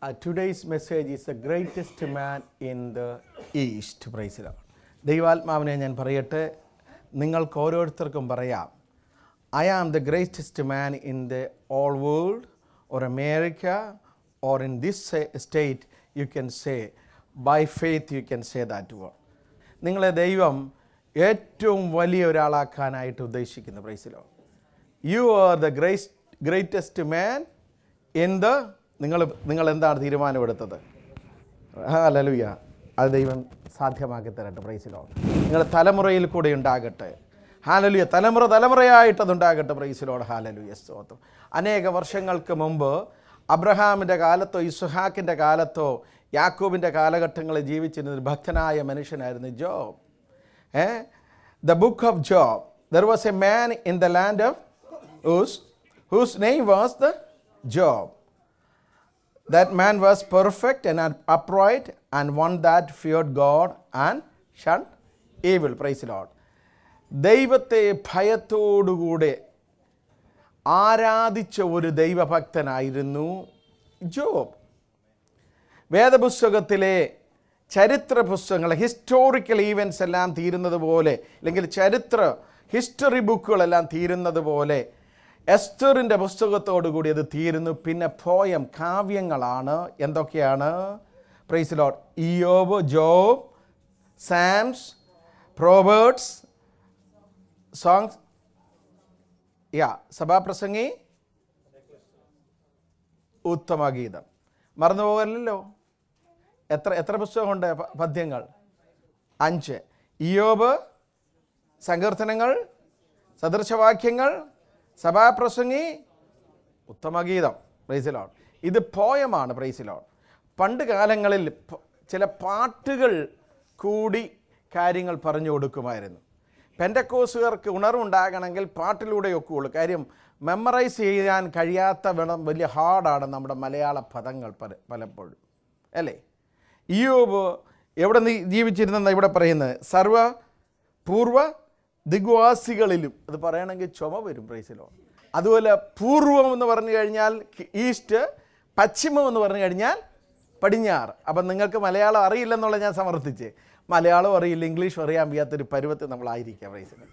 Uh, today's message is the greatest man in the east. Praise the Lord. ദൈവാത്മാവിനെ ഞാൻ പറയട്ടെ നിങ്ങൾക്ക് ഓരോരുത്തർക്കും പറയാം I am the greatest man in the all world or America or in this state you can say by faith you can say that word നിങ്ങളെ ദൈവം ഏറ്റവും വലിയ ഒരാളാക്കാനായിട്ട് ഉദ്ദേശിക്കുന്നു praise the Lord you are the great greatest man in the നിങ്ങൾ നിങ്ങൾ എന്താണ് തീരുമാനമെടുത്തത് ഹല്ലേലൂയ അത് ദൈവം സാധ്യമാക്കി തരട്ടെ പ്രൈസിലോ നിങ്ങളുടെ തലമുറയിൽ കൂടെ ഉണ്ടാകട്ടെ ഹാലലുയ തലമുറ തലമുറയായിട്ട് അതുണ്ടാകട്ടെ പ്രൈസിലോട് ഹാലലുയ സ്തോത്രം അനേക വർഷങ്ങൾക്ക് മുമ്പ് അബ്രഹാമിൻ്റെ കാലത്തോ ഇസുഹാക്കിൻ്റെ കാലത്തോ യാക്കൂബിൻ്റെ കാലഘട്ടങ്ങളിൽ ജീവിച്ചിരുന്ന ഒരു ഭക്തനായ മനുഷ്യനായിരുന്നു ജോബ് ഏ the book of Job there was a man in the land of whose whose name was the Job that man was perfect and upright and one that feared God and shunned evil. Praise the Lord. ദൈവത്തെ ഭയത്തോടുകൂടെ ആരാധിച്ച ഒരു ദൈവഭക്തനായിരുന്നു job വേദപുസ്തകത്തിലെ ചരിത്ര പുസ്തകങ്ങൾ historical events എല്ലാം തീരുന്നത് പോലെ അല്ലെങ്കിൽ ചരിത്ര ഹിസ്റ്ററി ബുക്കുകളെല്ലാം തീരുന്നത് പോലെ എസ്തറിൻ്റെ പുസ്തകത്തോടു കൂടി അത് തീരുന്നു പിന്നെ പോയം കാവ്യങ്ങളാണ് എന്തൊക്കെയാണ് പ്രൈസ് ലോഡ് ഇയോബ് ജോബ് സാംസ് പ്രോബേർട്സ് സോങ്സ് യാ സഭാപ്രസംഗി ഉത്തമഗീതം മറന്നു പോകല്ലോ എത്ര എത്ര പുസ്തകമുണ്ട് പ- പദ്യങ്ങൾ അഞ്ച് ഇയോബ് സങ്കീർത്തനങ്ങൾ സദൃശവാക്യങ്ങൾ സഭാപ്രസംഗി ഉത്തമഗീതം പ്രൈസിലോൺ ഇത് പോയമാണ് പ്രൈസിലോൺ പണ്ട് കാലങ്ങളിൽ പ- ചില പാട്ടുകൾ കൂടി കാര്യങ്ങൾ പറഞ്ഞു കൊടുക്കുമായിരുന്നു പെൻഡക്കോസുകാർക്ക് ഉണർവുണ്ടാകണമെങ്കിൽ പാട്ടിലൂടെയൊക്കെ ഉള്ളൂ കാര്യം മെമ്മറൈസ് ചെയ്യാൻ കഴിയാത്ത വേണം വലിയ ഹാർഡാണ് നമ്മുടെ മലയാള പദങ്ങൾ പല പലപ്പോഴും അല്ലേ ഇയോബ് എവിടെ നീ ജീവിച്ചിരുന്നെന്ന് ഇവിടെ പറയുന്നത് സർവ പൂർവ ദിഗ്വാസികളിലും അത് പറയണമെങ്കിൽ ചുമ വരും പ്രൈസിലോ അതുപോലെ പൂർവം എന്ന് പറഞ്ഞു കഴിഞ്ഞാൽ ഈസ്റ്റ് പശ്ചിമം എന്ന് പറഞ്ഞു കഴിഞ്ഞാൽ പടിഞ്ഞാറ് അപ്പം നിങ്ങൾക്ക് മലയാളം അറിയില്ലെന്നുള്ള ഞാൻ സമർത്ഥിച്ച് മലയാളം അറിയില്ല ഇംഗ്ലീഷ് അറിയാൻ വയ്യാത്തൊരു പരുവത്തിൽ നമ്മളായിരിക്കാം പ്രൈസിന്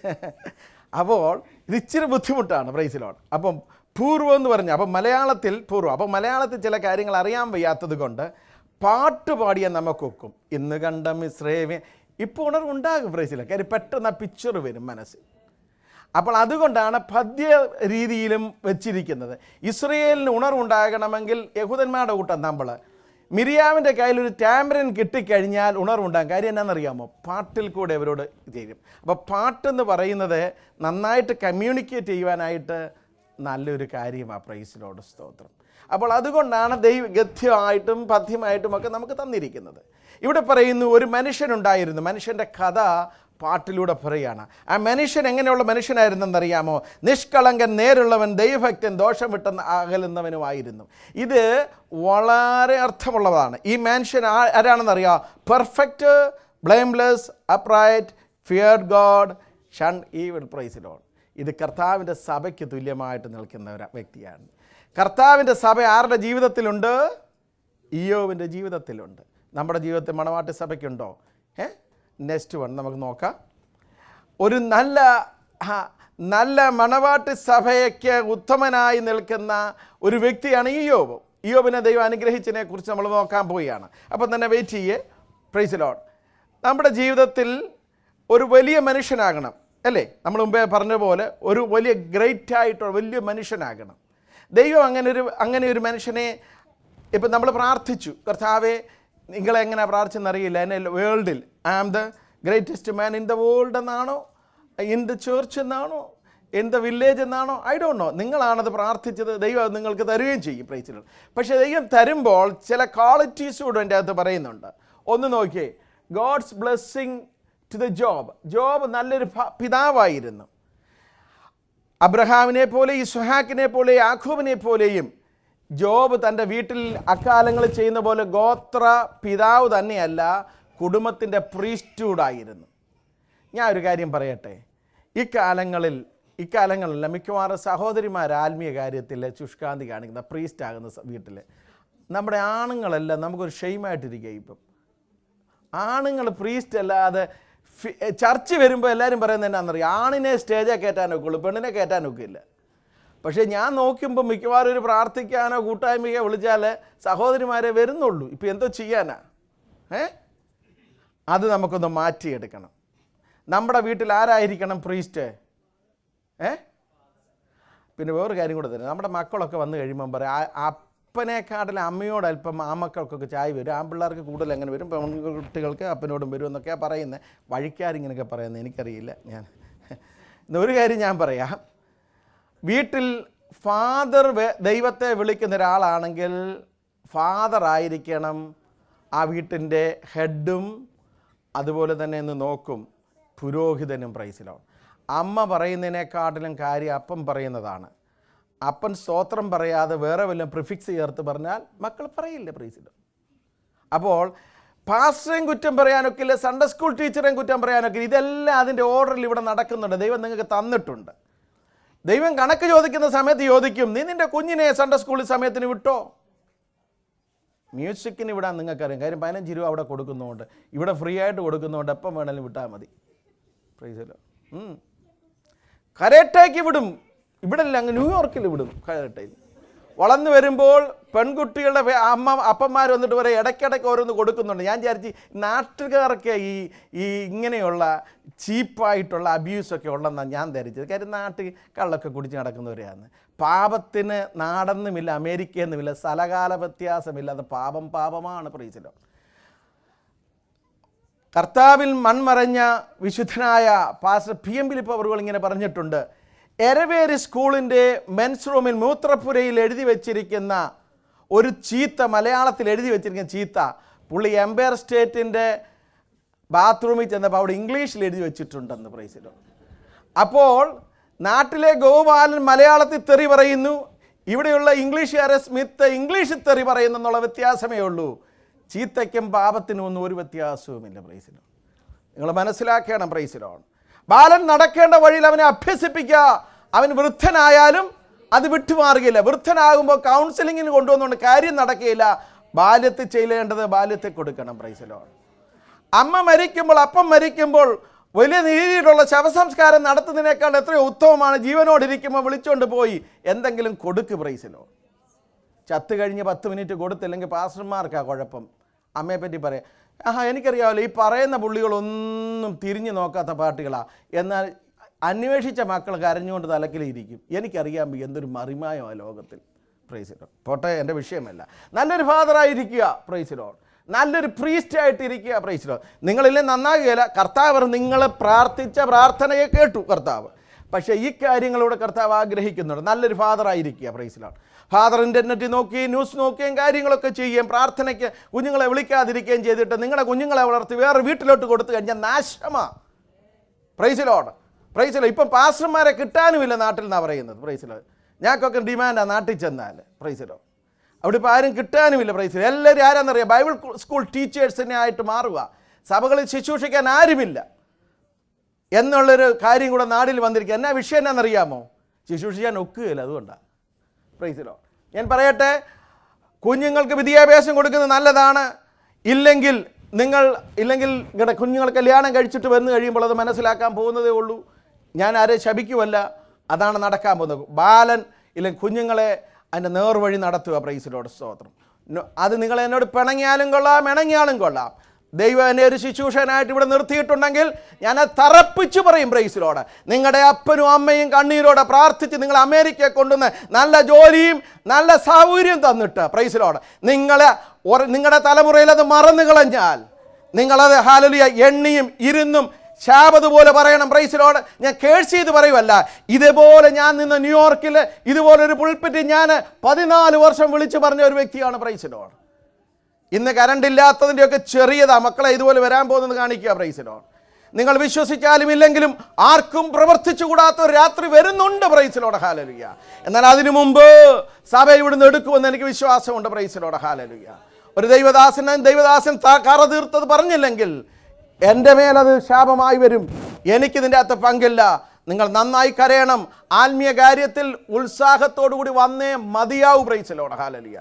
അപ്പോൾ ഇത് ഇച്ചിരി ബുദ്ധിമുട്ടാണ് പ്രൈസിലോട്ട് അപ്പം പൂർവ്വം എന്ന് പറഞ്ഞാൽ അപ്പം മലയാളത്തിൽ പൂർവ്വം അപ്പം മലയാളത്തിൽ ചില കാര്യങ്ങൾ അറിയാൻ വയ്യാത്തത് കൊണ്ട് പാട്ട് പാടിയാൽ നമുക്കൊക്കും ഇന്ന് കണ്ട മിശ്രേവ്യ ഇപ്പോൾ ഉണർവുണ്ടാകും പ്രൈസില കാര്യം പെട്ടെന്ന് ആ പിക്ചർ വരും മനസ്സിൽ അപ്പോൾ അതുകൊണ്ടാണ് പദ്യ രീതിയിലും വെച്ചിരിക്കുന്നത് ഇസ്രയേലിന് ഉണർവുണ്ടാകണമെങ്കിൽ യഹൂദന്മാരുടെ കൂട്ടം നമ്മൾ മിരിയാവിൻ്റെ കയ്യിൽ ഒരു ടാമ്പറിൻ കിട്ടിക്കഴിഞ്ഞാൽ ഉണർവുണ്ടാകും കാര്യം എന്നാണെന്നറിയാമോ പാട്ടിൽ കൂടെ അവരോട് ചെയ്യും അപ്പോൾ പാട്ടെന്ന് പറയുന്നത് നന്നായിട്ട് കമ്മ്യൂണിക്കേറ്റ് ചെയ്യുവാനായിട്ട് നല്ലൊരു കാര്യമാണ് പ്രൈസിലോട് സ്തോത്രം അപ്പോൾ അതുകൊണ്ടാണ് ദൈവ ഗദ്യമായിട്ടും പദ്യമായിട്ടും ഒക്കെ നമുക്ക് തന്നിരിക്കുന്നത് ഇവിടെ പറയുന്നു ഒരു മനുഷ്യനുണ്ടായിരുന്നു മനുഷ്യൻ്റെ കഥ പാട്ടിലൂടെ പറയുകയാണ് ആ മനുഷ്യൻ എങ്ങനെയുള്ള മനുഷ്യനായിരുന്നെന്നറിയാമോ നിഷ്കളങ്കൻ നേരുള്ളവൻ ദൈവഭക്തൻ ദോഷം വിട്ടെന്ന് അകലുന്നവനുമായിരുന്നു ഇത് വളരെ അർത്ഥമുള്ളതാണ് ഈ മനുഷ്യൻ ആ- ആരാണെന്നറിയാം perfect blameless upright fear God shun evil praise the Lord ഇത് കർത്താവിൻ്റെ സഭയ്ക്ക് തുല്യമായിട്ട് നിൽക്കുന്ന ഒരു വ്യക്തിയാണ് കർത്താവിൻ്റെ സഭ ആരുടെ ജീവിതത്തിലുണ്ട് ഇയോവിൻ്റെ ജീവിതത്തിലുണ്ട് നമ്മുടെ ജീവിതത്തിൽ മണവാട്ടി സഭയ്ക്കുണ്ടോ ഏ നെക്സ്റ്റ് വൺ നമുക്ക് നോക്കാം ഒരു നല്ല ആ, നല്ല മണവാട്ടി സഭയ്ക്ക് ഉത്തമനായി നിൽക്കുന്ന ഒരു വ്യക്തിയാണ് ഇയോബ് ഇയോബിനെ ദൈവം അനുഗ്രഹിച്ചതിനെ കുറിച്ച് നമ്മൾ നോക്കാൻ പോവുകയാണ് അപ്പം തന്നെ വെയിറ്റ് ചെയ്യേ പ്രൈസ് ലോഡ് നമ്മുടെ ജീവിതത്തിൽ ഒരു വലിയ മനുഷ്യനാകണം അല്ലേ നമ്മൾ മുമ്പേ പറഞ്ഞ പോലെ ഒരു വലിയ ഗ്രേറ്റ് ആയിട്ടുള്ള വലിയ മനുഷ്യനാകണം ദൈവം അങ്ങനെ ഒരു അങ്ങനെ ഒരു മനുഷ്യനെ ഇപ്പം നമ്മൾ പ്രാർത്ഥിച്ചു കർത്താവെ നിങ്ങളെങ്ങനെ പ്രാർത്ഥിച്ചെന്നറിയില്ല എന്നെ വേൾഡിൽ I am the greatest man in the world എന്നാണോ ഇൻ ദ ചേർച്ച് എന്നാണോ ഇൻ ദ വില്ലേജ് എന്നാണോ ഐ ഡോണ്ട് നോ നിങ്ങളാണത് പ്രാർത്ഥിച്ചത് ദൈവം അത് നിങ്ങൾക്ക് തരുകയും ചെയ്യും പ്രൈസിൽ പക്ഷേ ദൈവം തരുമ്പോൾ ചില ക്വാളിറ്റീസ് കൂടെ എൻ്റെ അകത്ത് പറയുന്നുണ്ട് ഒന്ന് നോക്കിയേ God's blessing to the Job Job നല്ലൊരു ഭ- പിതാവായിരുന്നു അബ്രഹാമിനെ പോലെ ഇസ്ഹാക്കിനെ പോലെ യാഖൂബിനെ പോലെയും ജോബ് തൻ്റെ വീട്ടിൽ അക്കാലങ്ങളിൽ ചെയ്യുന്ന പോലെ ഗോത്ര പിതാവ് തന്നെയല്ല കുടുംബത്തിൻ്റെ പ്രീസ്റ്റൂഡായിരുന്നു ഞാൻ ഒരു കാര്യം പറയട്ടെ ഇക്കാലങ്ങളിൽ ഇക്കാലങ്ങളില്ല മിക്കവാറും സഹോദരിമാർ ആത്മീയ കാര്യത്തിൽ ശുഷ്കാന്തി കാണിക്കുന്ന പ്രീസ്റ്റ് ആകുന്ന സ- വീട്ടിൽ നമ്മുടെ ആണുങ്ങളെല്ലാം നമുക്കൊരു ഷെയിമായിട്ടിരിക്കുക ഇപ്പം ആണുങ്ങൾ പ്രീസ്റ്റ് അല്ലാതെ ഫി- ചർച്ച് വരുമ്പോൾ എല്ലാവരും പറയുന്നത് എന്നാണെന്നറിയാം ആണിനെ സ്റ്റേജിൽ കയറ്റാനൊക്കെ ഉള്ളൂ പെണ്ണിനെ കയറ്റാനൊക്കെ ഇല്ല പക്ഷേ ഞാൻ നോക്കുമ്പോൾ മിക്കവാറും ഒരു പ്രാർത്ഥിക്കാനോ കൂട്ടായ്മയോ വിളിച്ചാൽ സഹോദരിമാരെ വരുന്നുള്ളൂ ഇപ്പം എന്തോ ചെയ്യാനാ ഏ അത് നമുക്കൊന്ന് മാറ്റിയെടുക്കണം നമ്മുടെ വീട്ടിൽ ആരായിരിക്കണം പ്രീസ്റ്റ് ഏ പിന്നെ വേറൊരു കാര്യം കൂടെ തരാം നമ്മുടെ മക്കളൊക്കെ വന്നു കഴിയുമ്പം പറയും ആ- അപ്പനെക്കാട്ടിലും അമ്മയോട് അല്പം ആ മക്കൾക്കൊക്കെ ചായ വരും ആ പിള്ളേർക്ക് കൂടുതൽ എങ്ങനെ വരും പെൺകുട്ടികൾക്ക് അപ്പനോടും വരും എന്നൊക്കെയാണ് പറയുന്നത് വഴിക്കാരിങ്ങനെയൊക്കെ പറയുന്നത് എനിക്കറിയില്ല ഞാൻ ഇന്ന് ഒരു കാര്യം ഞാൻ പറയാം വീട്ടിൽ ഫാദർ ദൈവത്തെ വിളിക്കുന്ന ഒരാളാണെങ്കിൽ ഫാദർ ആയിരിക്കണം ആ വീട്ടിൻ്റെ ഹെഡും അതുപോലെ തന്നെ ഒന്ന് നോക്കും പുരോഹിതനും പ്രൈസിലാണ് അമ്മ പറയുന്നതിനെക്കാട്ടിലും കാര്യം അപ്പം പറയുന്നതാണ് അപ്പൻ സ്തോത്രം പറയാതെ വേറെ വല്ലതും പ്രിഫിക്സ് ചേർത്ത് പറഞ്ഞാൽ മക്കൾ പറയില്ല പ്രൈസിലോ അപ്പോൾ പാസ്റ്ററേയും കുറ്റം പറയാനൊക്കില്ല സൺഡേ സ്കൂൾ ടീച്ചറേയും കുറ്റം പറയാനൊക്കില്ല ഇതെല്ലാം അതിൻ്റെ ഓർഡറിൽ ഇവിടെ നടക്കുന്നുണ്ട് ദൈവം നിങ്ങൾക്ക് തന്നിട്ടുണ്ട് ദൈവം കണക്ക് ചോദിക്കുന്ന സമയത്ത് ചോദിക്കും നീ നിന്റെ കുഞ്ഞിനെ സൺഡേ സ്കൂളിൽ സമയത്തിന് വിട്ടോ മ്യൂസിക്കിന് വിടാൻ നിങ്ങൾക്കറിയാം കാര്യം പതിനഞ്ച് രൂപ അവിടെ കൊടുക്കുന്നതുകൊണ്ട് ഇവിടെ ഫ്രീ ആയിട്ട് കൊടുക്കുന്നതുകൊണ്ട് എപ്പം വേണേലും വിട്ടാൽ മതി പ്രൈസല്ലോ കരേട്ടയ്ക്ക് വിടും ഇവിടെ അല്ല അങ്ങ് ന്യൂയോർക്കിൽ വിടും കരേട്ടയിൽ വളർന്നു വരുമ്പോൾ പെൺകുട്ടികളുടെ വേ- അമ്മ അപ്പന്മാർ വന്നിട്ട് പറയും ഇടയ്ക്കിടയ്ക്ക് ഓരോന്ന് കൊടുക്കുന്നുണ്ട് ഞാൻ വിചാരിച്ച് നാട്ടുകാർക്ക് ഈ ഈ ഇങ്ങനെയുള്ള ചീപ്പായിട്ടുള്ള അബ്യൂസൊക്കെ ഉള്ളതെന്നാണ് ഞാൻ ധരിച്ചത് കാര്യം നാട്ടിൽ കള്ളൊക്കെ കുടിച്ച് നടക്കുന്നവരെയാണ് പാപത്തിന് നാടെന്നുമില്ല അമേരിക്കയെന്നുമില്ല സ്ഥലകാല വ്യത്യാസമില്ല അത് പാപം പാപമാണ് പ്രീസിലോ കർത്താവിൽ മൺമറഞ്ഞ വിശുദ്ധനായ പാസ്റ്റർ പി എം ബിലിപ്പ് അവറുകൾ ഇങ്ങനെ പറഞ്ഞിട്ടുണ്ട് എരവേരി സ്കൂളിൻ്റെ മെൻസ് റൂമിൽ മൂത്രപ്പുരയിൽ എഴുതി വെച്ചിരിക്കുന്ന ഒരു ചീത്ത മലയാളത്തിൽ എഴുതി വെച്ചിരിക്കുന്ന ചീത്ത പുള്ളി എംപയർ സ്റ്റേറ്റിൻ്റെ ബാത്റൂമിൽ ചെന്നപ്പോൾ അവിടെ ഇംഗ്ലീഷിൽ എഴുതി വെച്ചിട്ടുണ്ടെന്ന് പ്രൈസിലോ അപ്പോൾ നാട്ടിലെ ഗോപാലൻ മലയാളത്തിൽ തെറി പറയുന്നു ഇവിടെയുള്ള ഇംഗ്ലീഷുകാരെ സ്മിത്ത് ഇംഗ്ലീഷിൽ തെറി പറയുന്നു എന്നുള്ള വ്യത്യാസമേ ഉള്ളൂ ചീത്തയ്ക്കും പാപത്തിനും ഒന്നും ഒരു വ്യത്യാസവുമില്ല പ്രൈസിലോ നിങ്ങൾ മനസ്സിലാക്കണം പ്രൈസിലോൺ ബാലൻ നടക്കേണ്ട വഴിയിൽ അവനെ അഭ്യസിപ്പിക്കുക അവൻ വൃദ്ധനായാലും അത് വിട്ടുമാറുകയില്ല വൃദ്ധനാകുമ്പോൾ കൗൺസിലിങ്ങിന് കൊണ്ടുവന്നുകൊണ്ട് കാര്യം നടക്കുകയില്ല ബാല്യത്തിൽ ചെയ്യേണ്ടത് ബാല്യത്തിൽ കൊടുക്കണം പ്രൈസിലോൺ അമ്മ മരിക്കുമ്പോൾ അപ്പം മരിക്കുമ്പോൾ വലിയ രീതിയിലുള്ള ശവസംസ്കാരം നടത്തുന്നതിനേക്കാൾ എത്രയോ ഉത്തമമാണ് ജീവനോടിരിക്കുമ്പോൾ വിളിച്ചുകൊണ്ട് പോയി എന്തെങ്കിലും കൊടുക്ക് പ്രൈസിലോ ചത്ത് കഴിഞ്ഞ് പത്ത് മിനിറ്റ് കൊടുത്തില്ലെങ്കിൽ പാസ്റ്റർമാർക്കാ കുഴപ്പം അമ്മയെ പറ്റി പറയാം ആഹാ എനിക്കറിയാമല്ലോ ഈ പറയുന്ന പുള്ളികളൊന്നും തിരിഞ്ഞു നോക്കാത്ത പാർട്ടികളാണ് എന്നാൽ അന്വേഷിച്ച മക്കൾ കരഞ്ഞുകൊണ്ട് തലക്കിലിരിക്കും എനിക്കറിയാം എന്തൊരു മറിമായോ ആ ലോകത്തിൽ പ്രൈസിലോ പോട്ടെ എൻ്റെ വിഷയമല്ല നല്ലൊരു ഫാദറായിരിക്കുക പ്രൈസിലോ നല്ലൊരു പ്രീസ്റ്റ് ആയിട്ടിരിക്കുക പ്രൈസിലോ നിങ്ങളില്ലേ നന്നാകുകയില്ല കർത്താവ് നിങ്ങൾ പ്രാർത്ഥിച്ച പ്രാർത്ഥനയെ കേട്ടു കർത്താവ് പക്ഷേ ഈ കാര്യങ്ങളൂടെ കർത്താവ് ആഗ്രഹിക്കുന്നുണ്ട് നല്ലൊരു ഫാദറായിരിക്കുക പ്രൈസിലാണ് ഫാദർ ഇൻ്റർനെറ്റിൽ നോക്കുകയും ന്യൂസ് നോക്കുകയും കാര്യങ്ങളൊക്കെ ചെയ്യുകയും പ്രാർത്ഥനയ്ക്ക് കുഞ്ഞുങ്ങളെ വിളിക്കാതിരിക്കുകയും ചെയ്തിട്ട് നിങ്ങളുടെ കുഞ്ഞുങ്ങളെ വളർത്തി വേറെ വീട്ടിലോട്ട് കൊടുത്തു കഴിഞ്ഞാൽ നാശമാണ് പ്രൈസിലോട് പ്രൈസിലോ ഇപ്പം പാസ്റ്റർമാരെ കിട്ടാനുമില്ല നാട്ടിൽ നിന്നാണ് പറയുന്നത് പ്രൈസിലോ ഞങ്ങൾക്കൊക്കെ ഡിമാൻഡാണ് നാട്ടിൽ ചെന്നാൽ പ്രൈസിലോ അവിടെ ഇപ്പോൾ ആരും കിട്ടാനുമില്ല പ്രൈസിലോ എല്ലാവരും ആരാന്നറിയാം ബൈബിൾ സ്കൂൾ ടീച്ചേഴ്സിനെ ആയിട്ട് മാറുക സഭകളിൽ ശുശ്രൂഷിക്കാൻ ആരുമില്ല എന്നുള്ളൊരു കാര്യം കൂടെ നാട്ടിൽ വന്നിരിക്കുക എന്നാ വിഷയം എന്നാണെന്നറിയാമോ ശുശ്രൂഷിക്കാൻ ഒക്കുകയില്ല അതുകൊണ്ടാണ് പ്രൈസിലോ ഞാൻ പറയട്ടെ കുഞ്ഞുങ്ങൾക്ക് വിദ്യാഭ്യാസം കൊടുക്കുന്നത് നല്ലതാണ് ഇല്ലെങ്കിൽ നിങ്ങൾ ഇല്ലെങ്കിൽ നിങ്ങളുടെ കുഞ്ഞുങ്ങൾ കല്യാണം കഴിച്ചിട്ട് വന്നു കഴിയുമ്പോൾ അത് മനസ്സിലാക്കാൻ പോകുന്നതേ ഉള്ളൂ ഞാൻ ആരെ ശപിക്കുമല്ല അതാണ് നടക്കാൻ പോകുന്നത് ബാലൻ ഇല്ലെങ്കിൽ കുഞ്ഞുങ്ങളെ അതിൻ്റെ നേർവഴി നടത്തുക പ്രൈസിലോട് സ്തോത്രം നോ- അത് നിങ്ങൾ എന്നോട് പിണങ്ങിയാലും കൊള്ളാം ഇണങ്ങിയാലും കൊള്ളാം ദൈവം എന്നെ ഒരു ശുശ്രൂഷനായിട്ട് ഇവിടെ നിർത്തിയിട്ടുണ്ടെങ്കിൽ ഞാൻ അത് തറപ്പിച്ചു പറയും പ്രൈസിലോട് നിങ്ങളുടെ അപ്പനും അമ്മയും കണ്ണീരോടെ പ്രാർത്ഥിച്ച് നിങ്ങൾ അമേരിക്കയെ കൊണ്ടുവന്ന് നല്ല ജോലിയും നല്ല സൗകര്യം തന്നിട്ട് പ്രൈസിലോട് നിങ്ങൾ നിങ്ങളുടെ തലമുറയിൽ അത് മറന്നു കളഞ്ഞാൽ നിങ്ങളത് ഹാലലിയ എണ്ണിയും ഇരുന്നും ശാപതുപോലെ പറയണം പ്രൈസിലോട് ഞാൻ കേഴ്സ് ചെയ്ത് പറയുമല്ല ഇതുപോലെ ഞാൻ നിന്ന് ന്യൂയോർക്കിൽ ഇതുപോലെ ഒരു പുൾപ്പിറ്റ് ഞാൻ പതിനാല് വർഷം വിളിച്ചു പറഞ്ഞ ഒരു വ്യക്തിയാണ് പ്രൈസിലോട് ഇന്ന് കറണ്ട് ഇല്ലാത്തതിൻ്റെയൊക്കെ ചെറിയതാ മക്കളെ ഇതുപോലെ വരാൻ പോകുന്നത് കാണിക്കുക പ്രൈസിലോൺ നിങ്ങൾ വിശ്വസിച്ചാലും ഇല്ലെങ്കിലും ആർക്കും പ്രവർത്തിച്ചുകൂടാത്ത ഒരു രാത്രി വരുന്നുണ്ട് പ്രൈസിലോടെ ഹാലലുയ്യ എന്നാൽ അതിനു മുമ്പ് സഭ ഇവിടുന്ന് എടുക്കുമെന്ന് എനിക്ക് വിശ്വാസമുണ്ട് പ്രൈസിലോടെ ഹാലലുയ്യ ഒരു ദൈവദാസൻ ദൈവദാസൻ ത- കറ തീർത്തത് പറഞ്ഞില്ലെങ്കിൽ എൻ്റെ മേലത് ശാപമായി വരും എനിക്കിതിൻ്റെ അകത്ത് പങ്കില്ല നിങ്ങൾ നന്നായി കരയണം ആത്മീയ കാര്യത്തിൽ ഉത്സാഹത്തോടു കൂടി വന്നേ മതിയാവൂ പ്രൈസിലോടെ ഹാലലിയ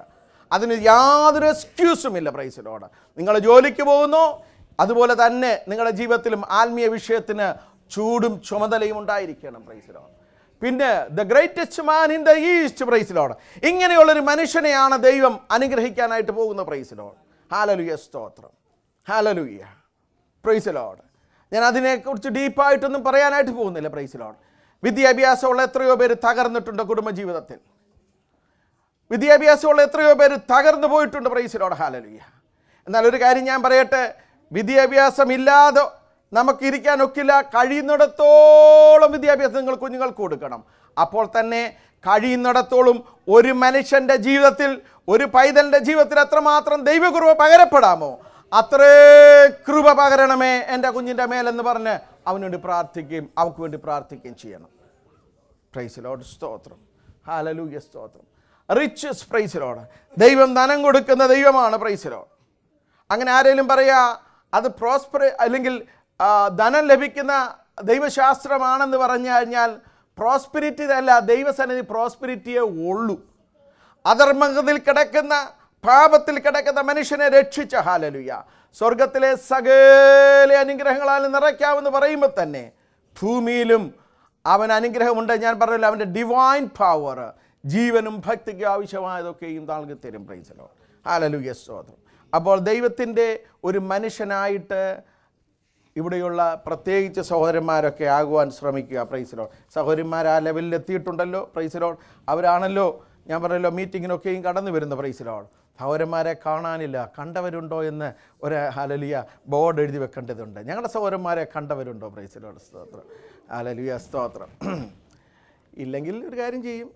അതിന് യാതൊരു എക്സ്ക്യൂസും ഇല്ല പ്രൈസിലോട് നിങ്ങൾ ജോലിക്ക് പോകുന്നു അതുപോലെ തന്നെ നിങ്ങളുടെ ജീവിതത്തിലും ആത്മീയ വിഷയത്തിന് ചൂടും ചുമതലയും ഉണ്ടായിരിക്കണം പ്രൈസിലോട് പിന്നെ the greatest man in the east praise the Lord ഇങ്ങനെയുള്ളൊരു മനുഷ്യനെയാണ് ദൈവം അനുഗ്രഹിക്കാനായിട്ട് പോകുന്ന പ്രൈസിലോട് ഹാലലുയ സ്തോത്രം ഹാലലുയ്യ പ്രൈസിലോട് ഞാൻ അതിനെക്കുറിച്ച് ഡീപ്പായിട്ടൊന്നും പറയാനായിട്ട് പോകുന്നില്ല പ്രൈസിലോട് വിദ്യാഭ്യാസമുള്ള എത്രയോ പേര് തകർന്നിട്ടുണ്ട് കുടുംബജീവിതത്തിൽ വിദ്യാഭ്യാസമുള്ള എത്രയോ പേര് തകർന്നു പോയിട്ടുണ്ട് പ്രൈസിലോട് ഹാലലുയ്യ എന്നാൽ ഒരു കാര്യം ഞാൻ പറയട്ടെ വിദ്യാഭ്യാസമില്ലാതെ നമുക്ക് ഇരിക്കാൻ ഒക്കില്ല കഴിയുന്നിടത്തോളം വിദ്യാഭ്യാസം നിങ്ങൾ കുഞ്ഞുങ്ങൾക്ക് കൊടുക്കണം അപ്പോൾ തന്നെ കഴിയുന്നിടത്തോളം ഒരു മനുഷ്യൻ്റെ ജീവിതത്തിൽ ഒരു പൈതലിൻ്റെ ജീവിതത്തിൽ എത്രമാത്രം ദൈവകൃപ പകരപ്പെടാമോ അത്രേ കൃപ പകരണമേ എൻ്റെ കുഞ്ഞിൻ്റെ മേലെന്ന് പറഞ്ഞ് അവന് വേണ്ടി പ്രാർത്ഥിക്കുകയും അവൾക്ക് വേണ്ടി പ്രാർത്ഥിക്കുകയും ചെയ്യണം പ്രൈസിലോട് സ്തോത്രം ഹാലലൂയ സ്തോത്രം റിച്ചസ് പ്രൈസിലോട് ദൈവം ധനം കൊടുക്കുന്ന ദൈവമാണ് പ്രൈസിലോട് അങ്ങനെ ആരെങ്കിലും പറയാ അത് പ്രോസ്പർ അല്ലെങ്കിൽ ആ, ധനം ലഭിക്കുന്ന ദൈവശാസ്ത്രമാണെന്ന് പറഞ്ഞു കഴിഞ്ഞാൽ പ്രോസ്പിരിറ്റി അല്ല ദൈവസന്നിധി പ്രോസ്പിരിറ്റിയെ ഉള്ളൂ അധർമ്മത്തിൽ കിടക്കുന്ന പാപത്തിൽ കിടക്കുന്ന മനുഷ്യനെ രക്ഷിച്ച ഹാലലുയ സ്വർഗത്തിലെ സകല അനുഗ്രഹങ്ങളാൽ നിറയ്ക്കാമെന്ന് പറയുമ്പോൾ തന്നെ ഭൂമിയിലും അവൻ അനുഗ്രഹമുണ്ട് ഞാൻ പറഞ്ഞല്ലോ അവൻ്റെ ഡിവൈൻ പവർ ജീവനും ഭക്തിക്ക് ആവശ്യമായതൊക്കെയും നൽകി തരും പ്രൈസലോ ഹാലലുയ സ്തോത്രം അപ്പോൾ ദൈവത്തിൻ്റെ ഒരു മനുഷ്യനായിട്ട് ഇവിടെയുള്ള പ്രത്യേകിച്ച് സഹോദരന്മാരൊക്കെ ആകുവാൻ ശ്രമിക്കുക പ്രൈസിലോ സഹോദരന്മാർ ആ ലെവലിൽ എത്തിയിട്ടുണ്ടല്ലോ പ്രൈസിലോ അവരാണല്ലോ ഞാൻ പറഞ്ഞല്ലോ മീറ്റിങ്ങിനൊക്കെയും കടന്നു വരുന്ന പ്രൈസിലോ സഹോദരന്മാരെ കാണാനില്ല കണ്ടവരുണ്ടോ എന്ന് ഒരു ഹലലിയ ബോർഡ് എഴുതി വെക്കേണ്ടതുണ്ട് ഞങ്ങളുടെ സഹോദരന്മാരെ കണ്ടവരുണ്ടോ പ്രൈസിലോട് സ്തോത്രം ഹലലിയ സ്തോത്രം ഇല്ലെങ്കിൽ ഒരു കാര്യം ചെയ്യും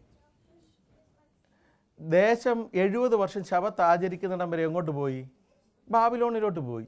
ദേശം എഴുപത് വർഷം ശബത്ത് ആചരിക്കുന്നിടം വരെ എങ്ങോട്ട് പോയി ബാബിലോണിലോട്ട് പോയി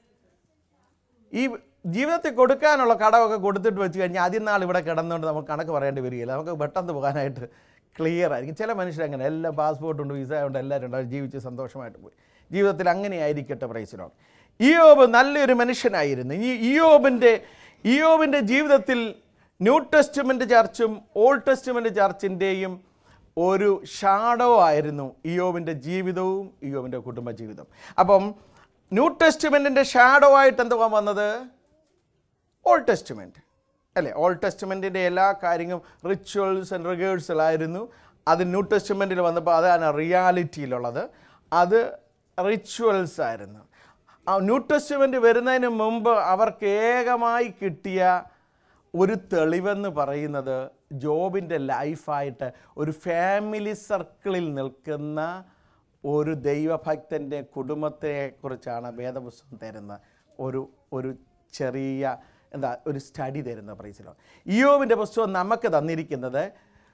ഈ ജീവിതത്തിൽ കൊടുക്കാനുള്ള കടമൊക്കെ കൊടുത്തിട്ട് വെച്ച് കഴിഞ്ഞാൽ ആദ്യം നാൾ ഇവിടെ കിടന്നുകൊണ്ട് നമുക്ക് കണക്ക് പറയേണ്ടി വരികയില്ല നമുക്ക് പെട്ടെന്ന് പോകാനായിട്ട് ക്ലിയർ ആയിരിക്കും ചില മനുഷ്യർ അങ്ങനെ എല്ലാം പാസ്പോർട്ടുണ്ട് വിസ ഉണ്ട് എല്ലാവരും ഉണ്ട് അവർ ജീവിച്ച് സന്തോഷമായിട്ട് പോയി ജീവിതത്തിൽ അങ്ങനെ ആയിരിക്കട്ടെ പ്രൈസിനോട് ഇയോബ് നല്ലൊരു മനുഷ്യനായിരുന്നു ഈ ഇയോബിൻ്റെ ഇയോബിൻ്റെ ജീവിതത്തിൽ ന്യൂ ടെസ്റ്റ്മെൻറ്റ് ചർച്ചും ഓൾഡ് ടെസ്റ്റ്മെൻറ്റ് ചർച്ചിൻ്റെയും ഒരു ഷാഡോ ആയിരുന്നു ഇയോബിൻ്റെ ജീവിതവും ഇയോബിൻ്റെ കുടുംബ ജീവിതം അപ്പം ന്യൂ ടെസ്റ്റ്മെൻറ്റിൻ്റെ ഷാഡോ ആയിട്ട് എന്തുവാ വന്നത് ഓൾഡ് ടെസ്റ്റ്മെൻറ്റ് അല്ലേ ഓൾഡ് ടെസ്റ്റ്മെൻറ്റിൻ്റെ എല്ലാ കാര്യങ്ങളും റിച്വൽസ് ആൻഡ് റിഗേഴ്സൽ ആയിരുന്നു അത് ന്യൂ ടെസ്റ്റ്മെൻറ്റിൽ വന്നപ്പോൾ അതാണ് റിയാലിറ്റിയിലുള്ളത് അത് റിച്വൽസ് ആയിരുന്നു ആ ന്യൂ ടെസ്റ്റ്മെൻറ്റ് വരുന്നതിന് മുമ്പ് അവർക്ക് ഏകമായി കിട്ടിയ ഒരു തെളിവെന്ന് പറയുന്നത് ജോബിൻ്റെ ലൈഫായിട്ട് ഒരു ഫാമിലി സർക്കിളിൽ നിൽക്കുന്ന ഒരു ദൈവഭക്തൻ്റെ കുടുംബത്തെക്കുറിച്ചാണ് വേദപുസ്തകം തരുന്ന ഒരു ഒരു ചെറിയ എന്താ ഒരു സ്റ്റഡി തരുന്ന പ്രൈസിലോ ഇയോവിൻ്റെ പുസ്തകം നമുക്ക് തന്നിരിക്കുന്നത്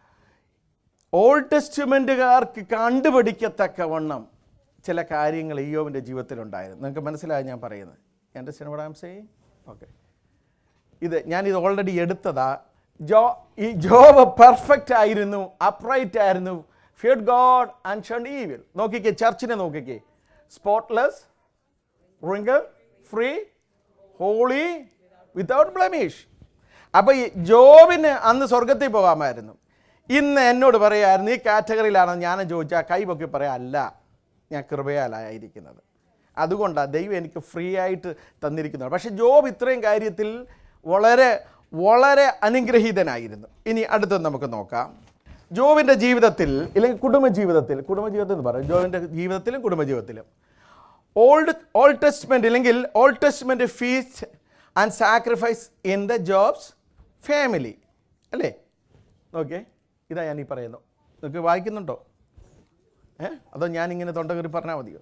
ഓൾഡ് ടെസ്റ്റ്മെൻറ്റുകാർക്ക് കണ്ടുപിടിക്കത്തക്കവണ്ണം ചില കാര്യങ്ങൾ ഇയോവിൻ്റെ ജീവിതത്തിലുണ്ടായിരുന്നു നിങ്ങൾക്ക് മനസ്സിലായി ഞാൻ പറയുന്നത് എൻ്റെ സിനിമ സേ ഓക്കെ ഇത് ഞാനിത് ഓൾറെഡി എടുത്തതാ ജോ ഈ ജോബ് പെർഫെക്റ്റ് ആയിരുന്നു അപ്രൈറ്റ് ആയിരുന്നു feared God and shun evil നോക്കിക്കേ ചർച്ചിനെ നോക്കിക്കേ spotless wrinkle free holy without blemish അപ്പോൾ ഈ ജോബിന് അന്ന് സ്വർഗത്തിൽ പോകാമായിരുന്നു ഇന്ന് എന്നോട് പറയായിരുന്നു ഈ കാറ്റഗറിയിലാണെന്ന് ഞാൻ ചോദിച്ചാൽ കൈ പൊക്കി പറയാം അല്ല ഞാൻ കൃപയാലായിരിക്കുന്നത് അതുകൊണ്ടാണ് ദൈവം എനിക്ക് ഫ്രീ ആയിട്ട് തന്നിരിക്കുന്നത് പക്ഷേ ജോബ് ഇത്രയും കാര്യത്തിൽ വളരെ വളരെ അനുഗ്രഹീതനായിരുന്നു ഇനി അടുത്തത് നമുക്ക് നോക്കാം ജോബിൻ്റെ ജീവിതത്തിൽ ഇല്ലെങ്കിൽ കുടുംബജീവിതത്തിൽ കുടുംബജീവിതത്തിൽ എന്ന് പറയും ജോബിൻ്റെ ജീവിതത്തിലും കുടുംബജീവിതത്തിലും ഓൾഡ് ഓൾഡ് ടെസ്റ്റ്മെൻറ്റ് ഇല്ലെങ്കിൽ old testament feast and sacrifice in the Job's family അല്ലേ നോക്കിയേ ഇതാ ഞാൻ ഈ പറയുന്നു നിങ്ങൾക്ക് വായിക്കുന്നുണ്ടോ ഏ അതോ ഞാനിങ്ങനെ തൊണ്ടകറി പറഞ്ഞാൽ മതിയോ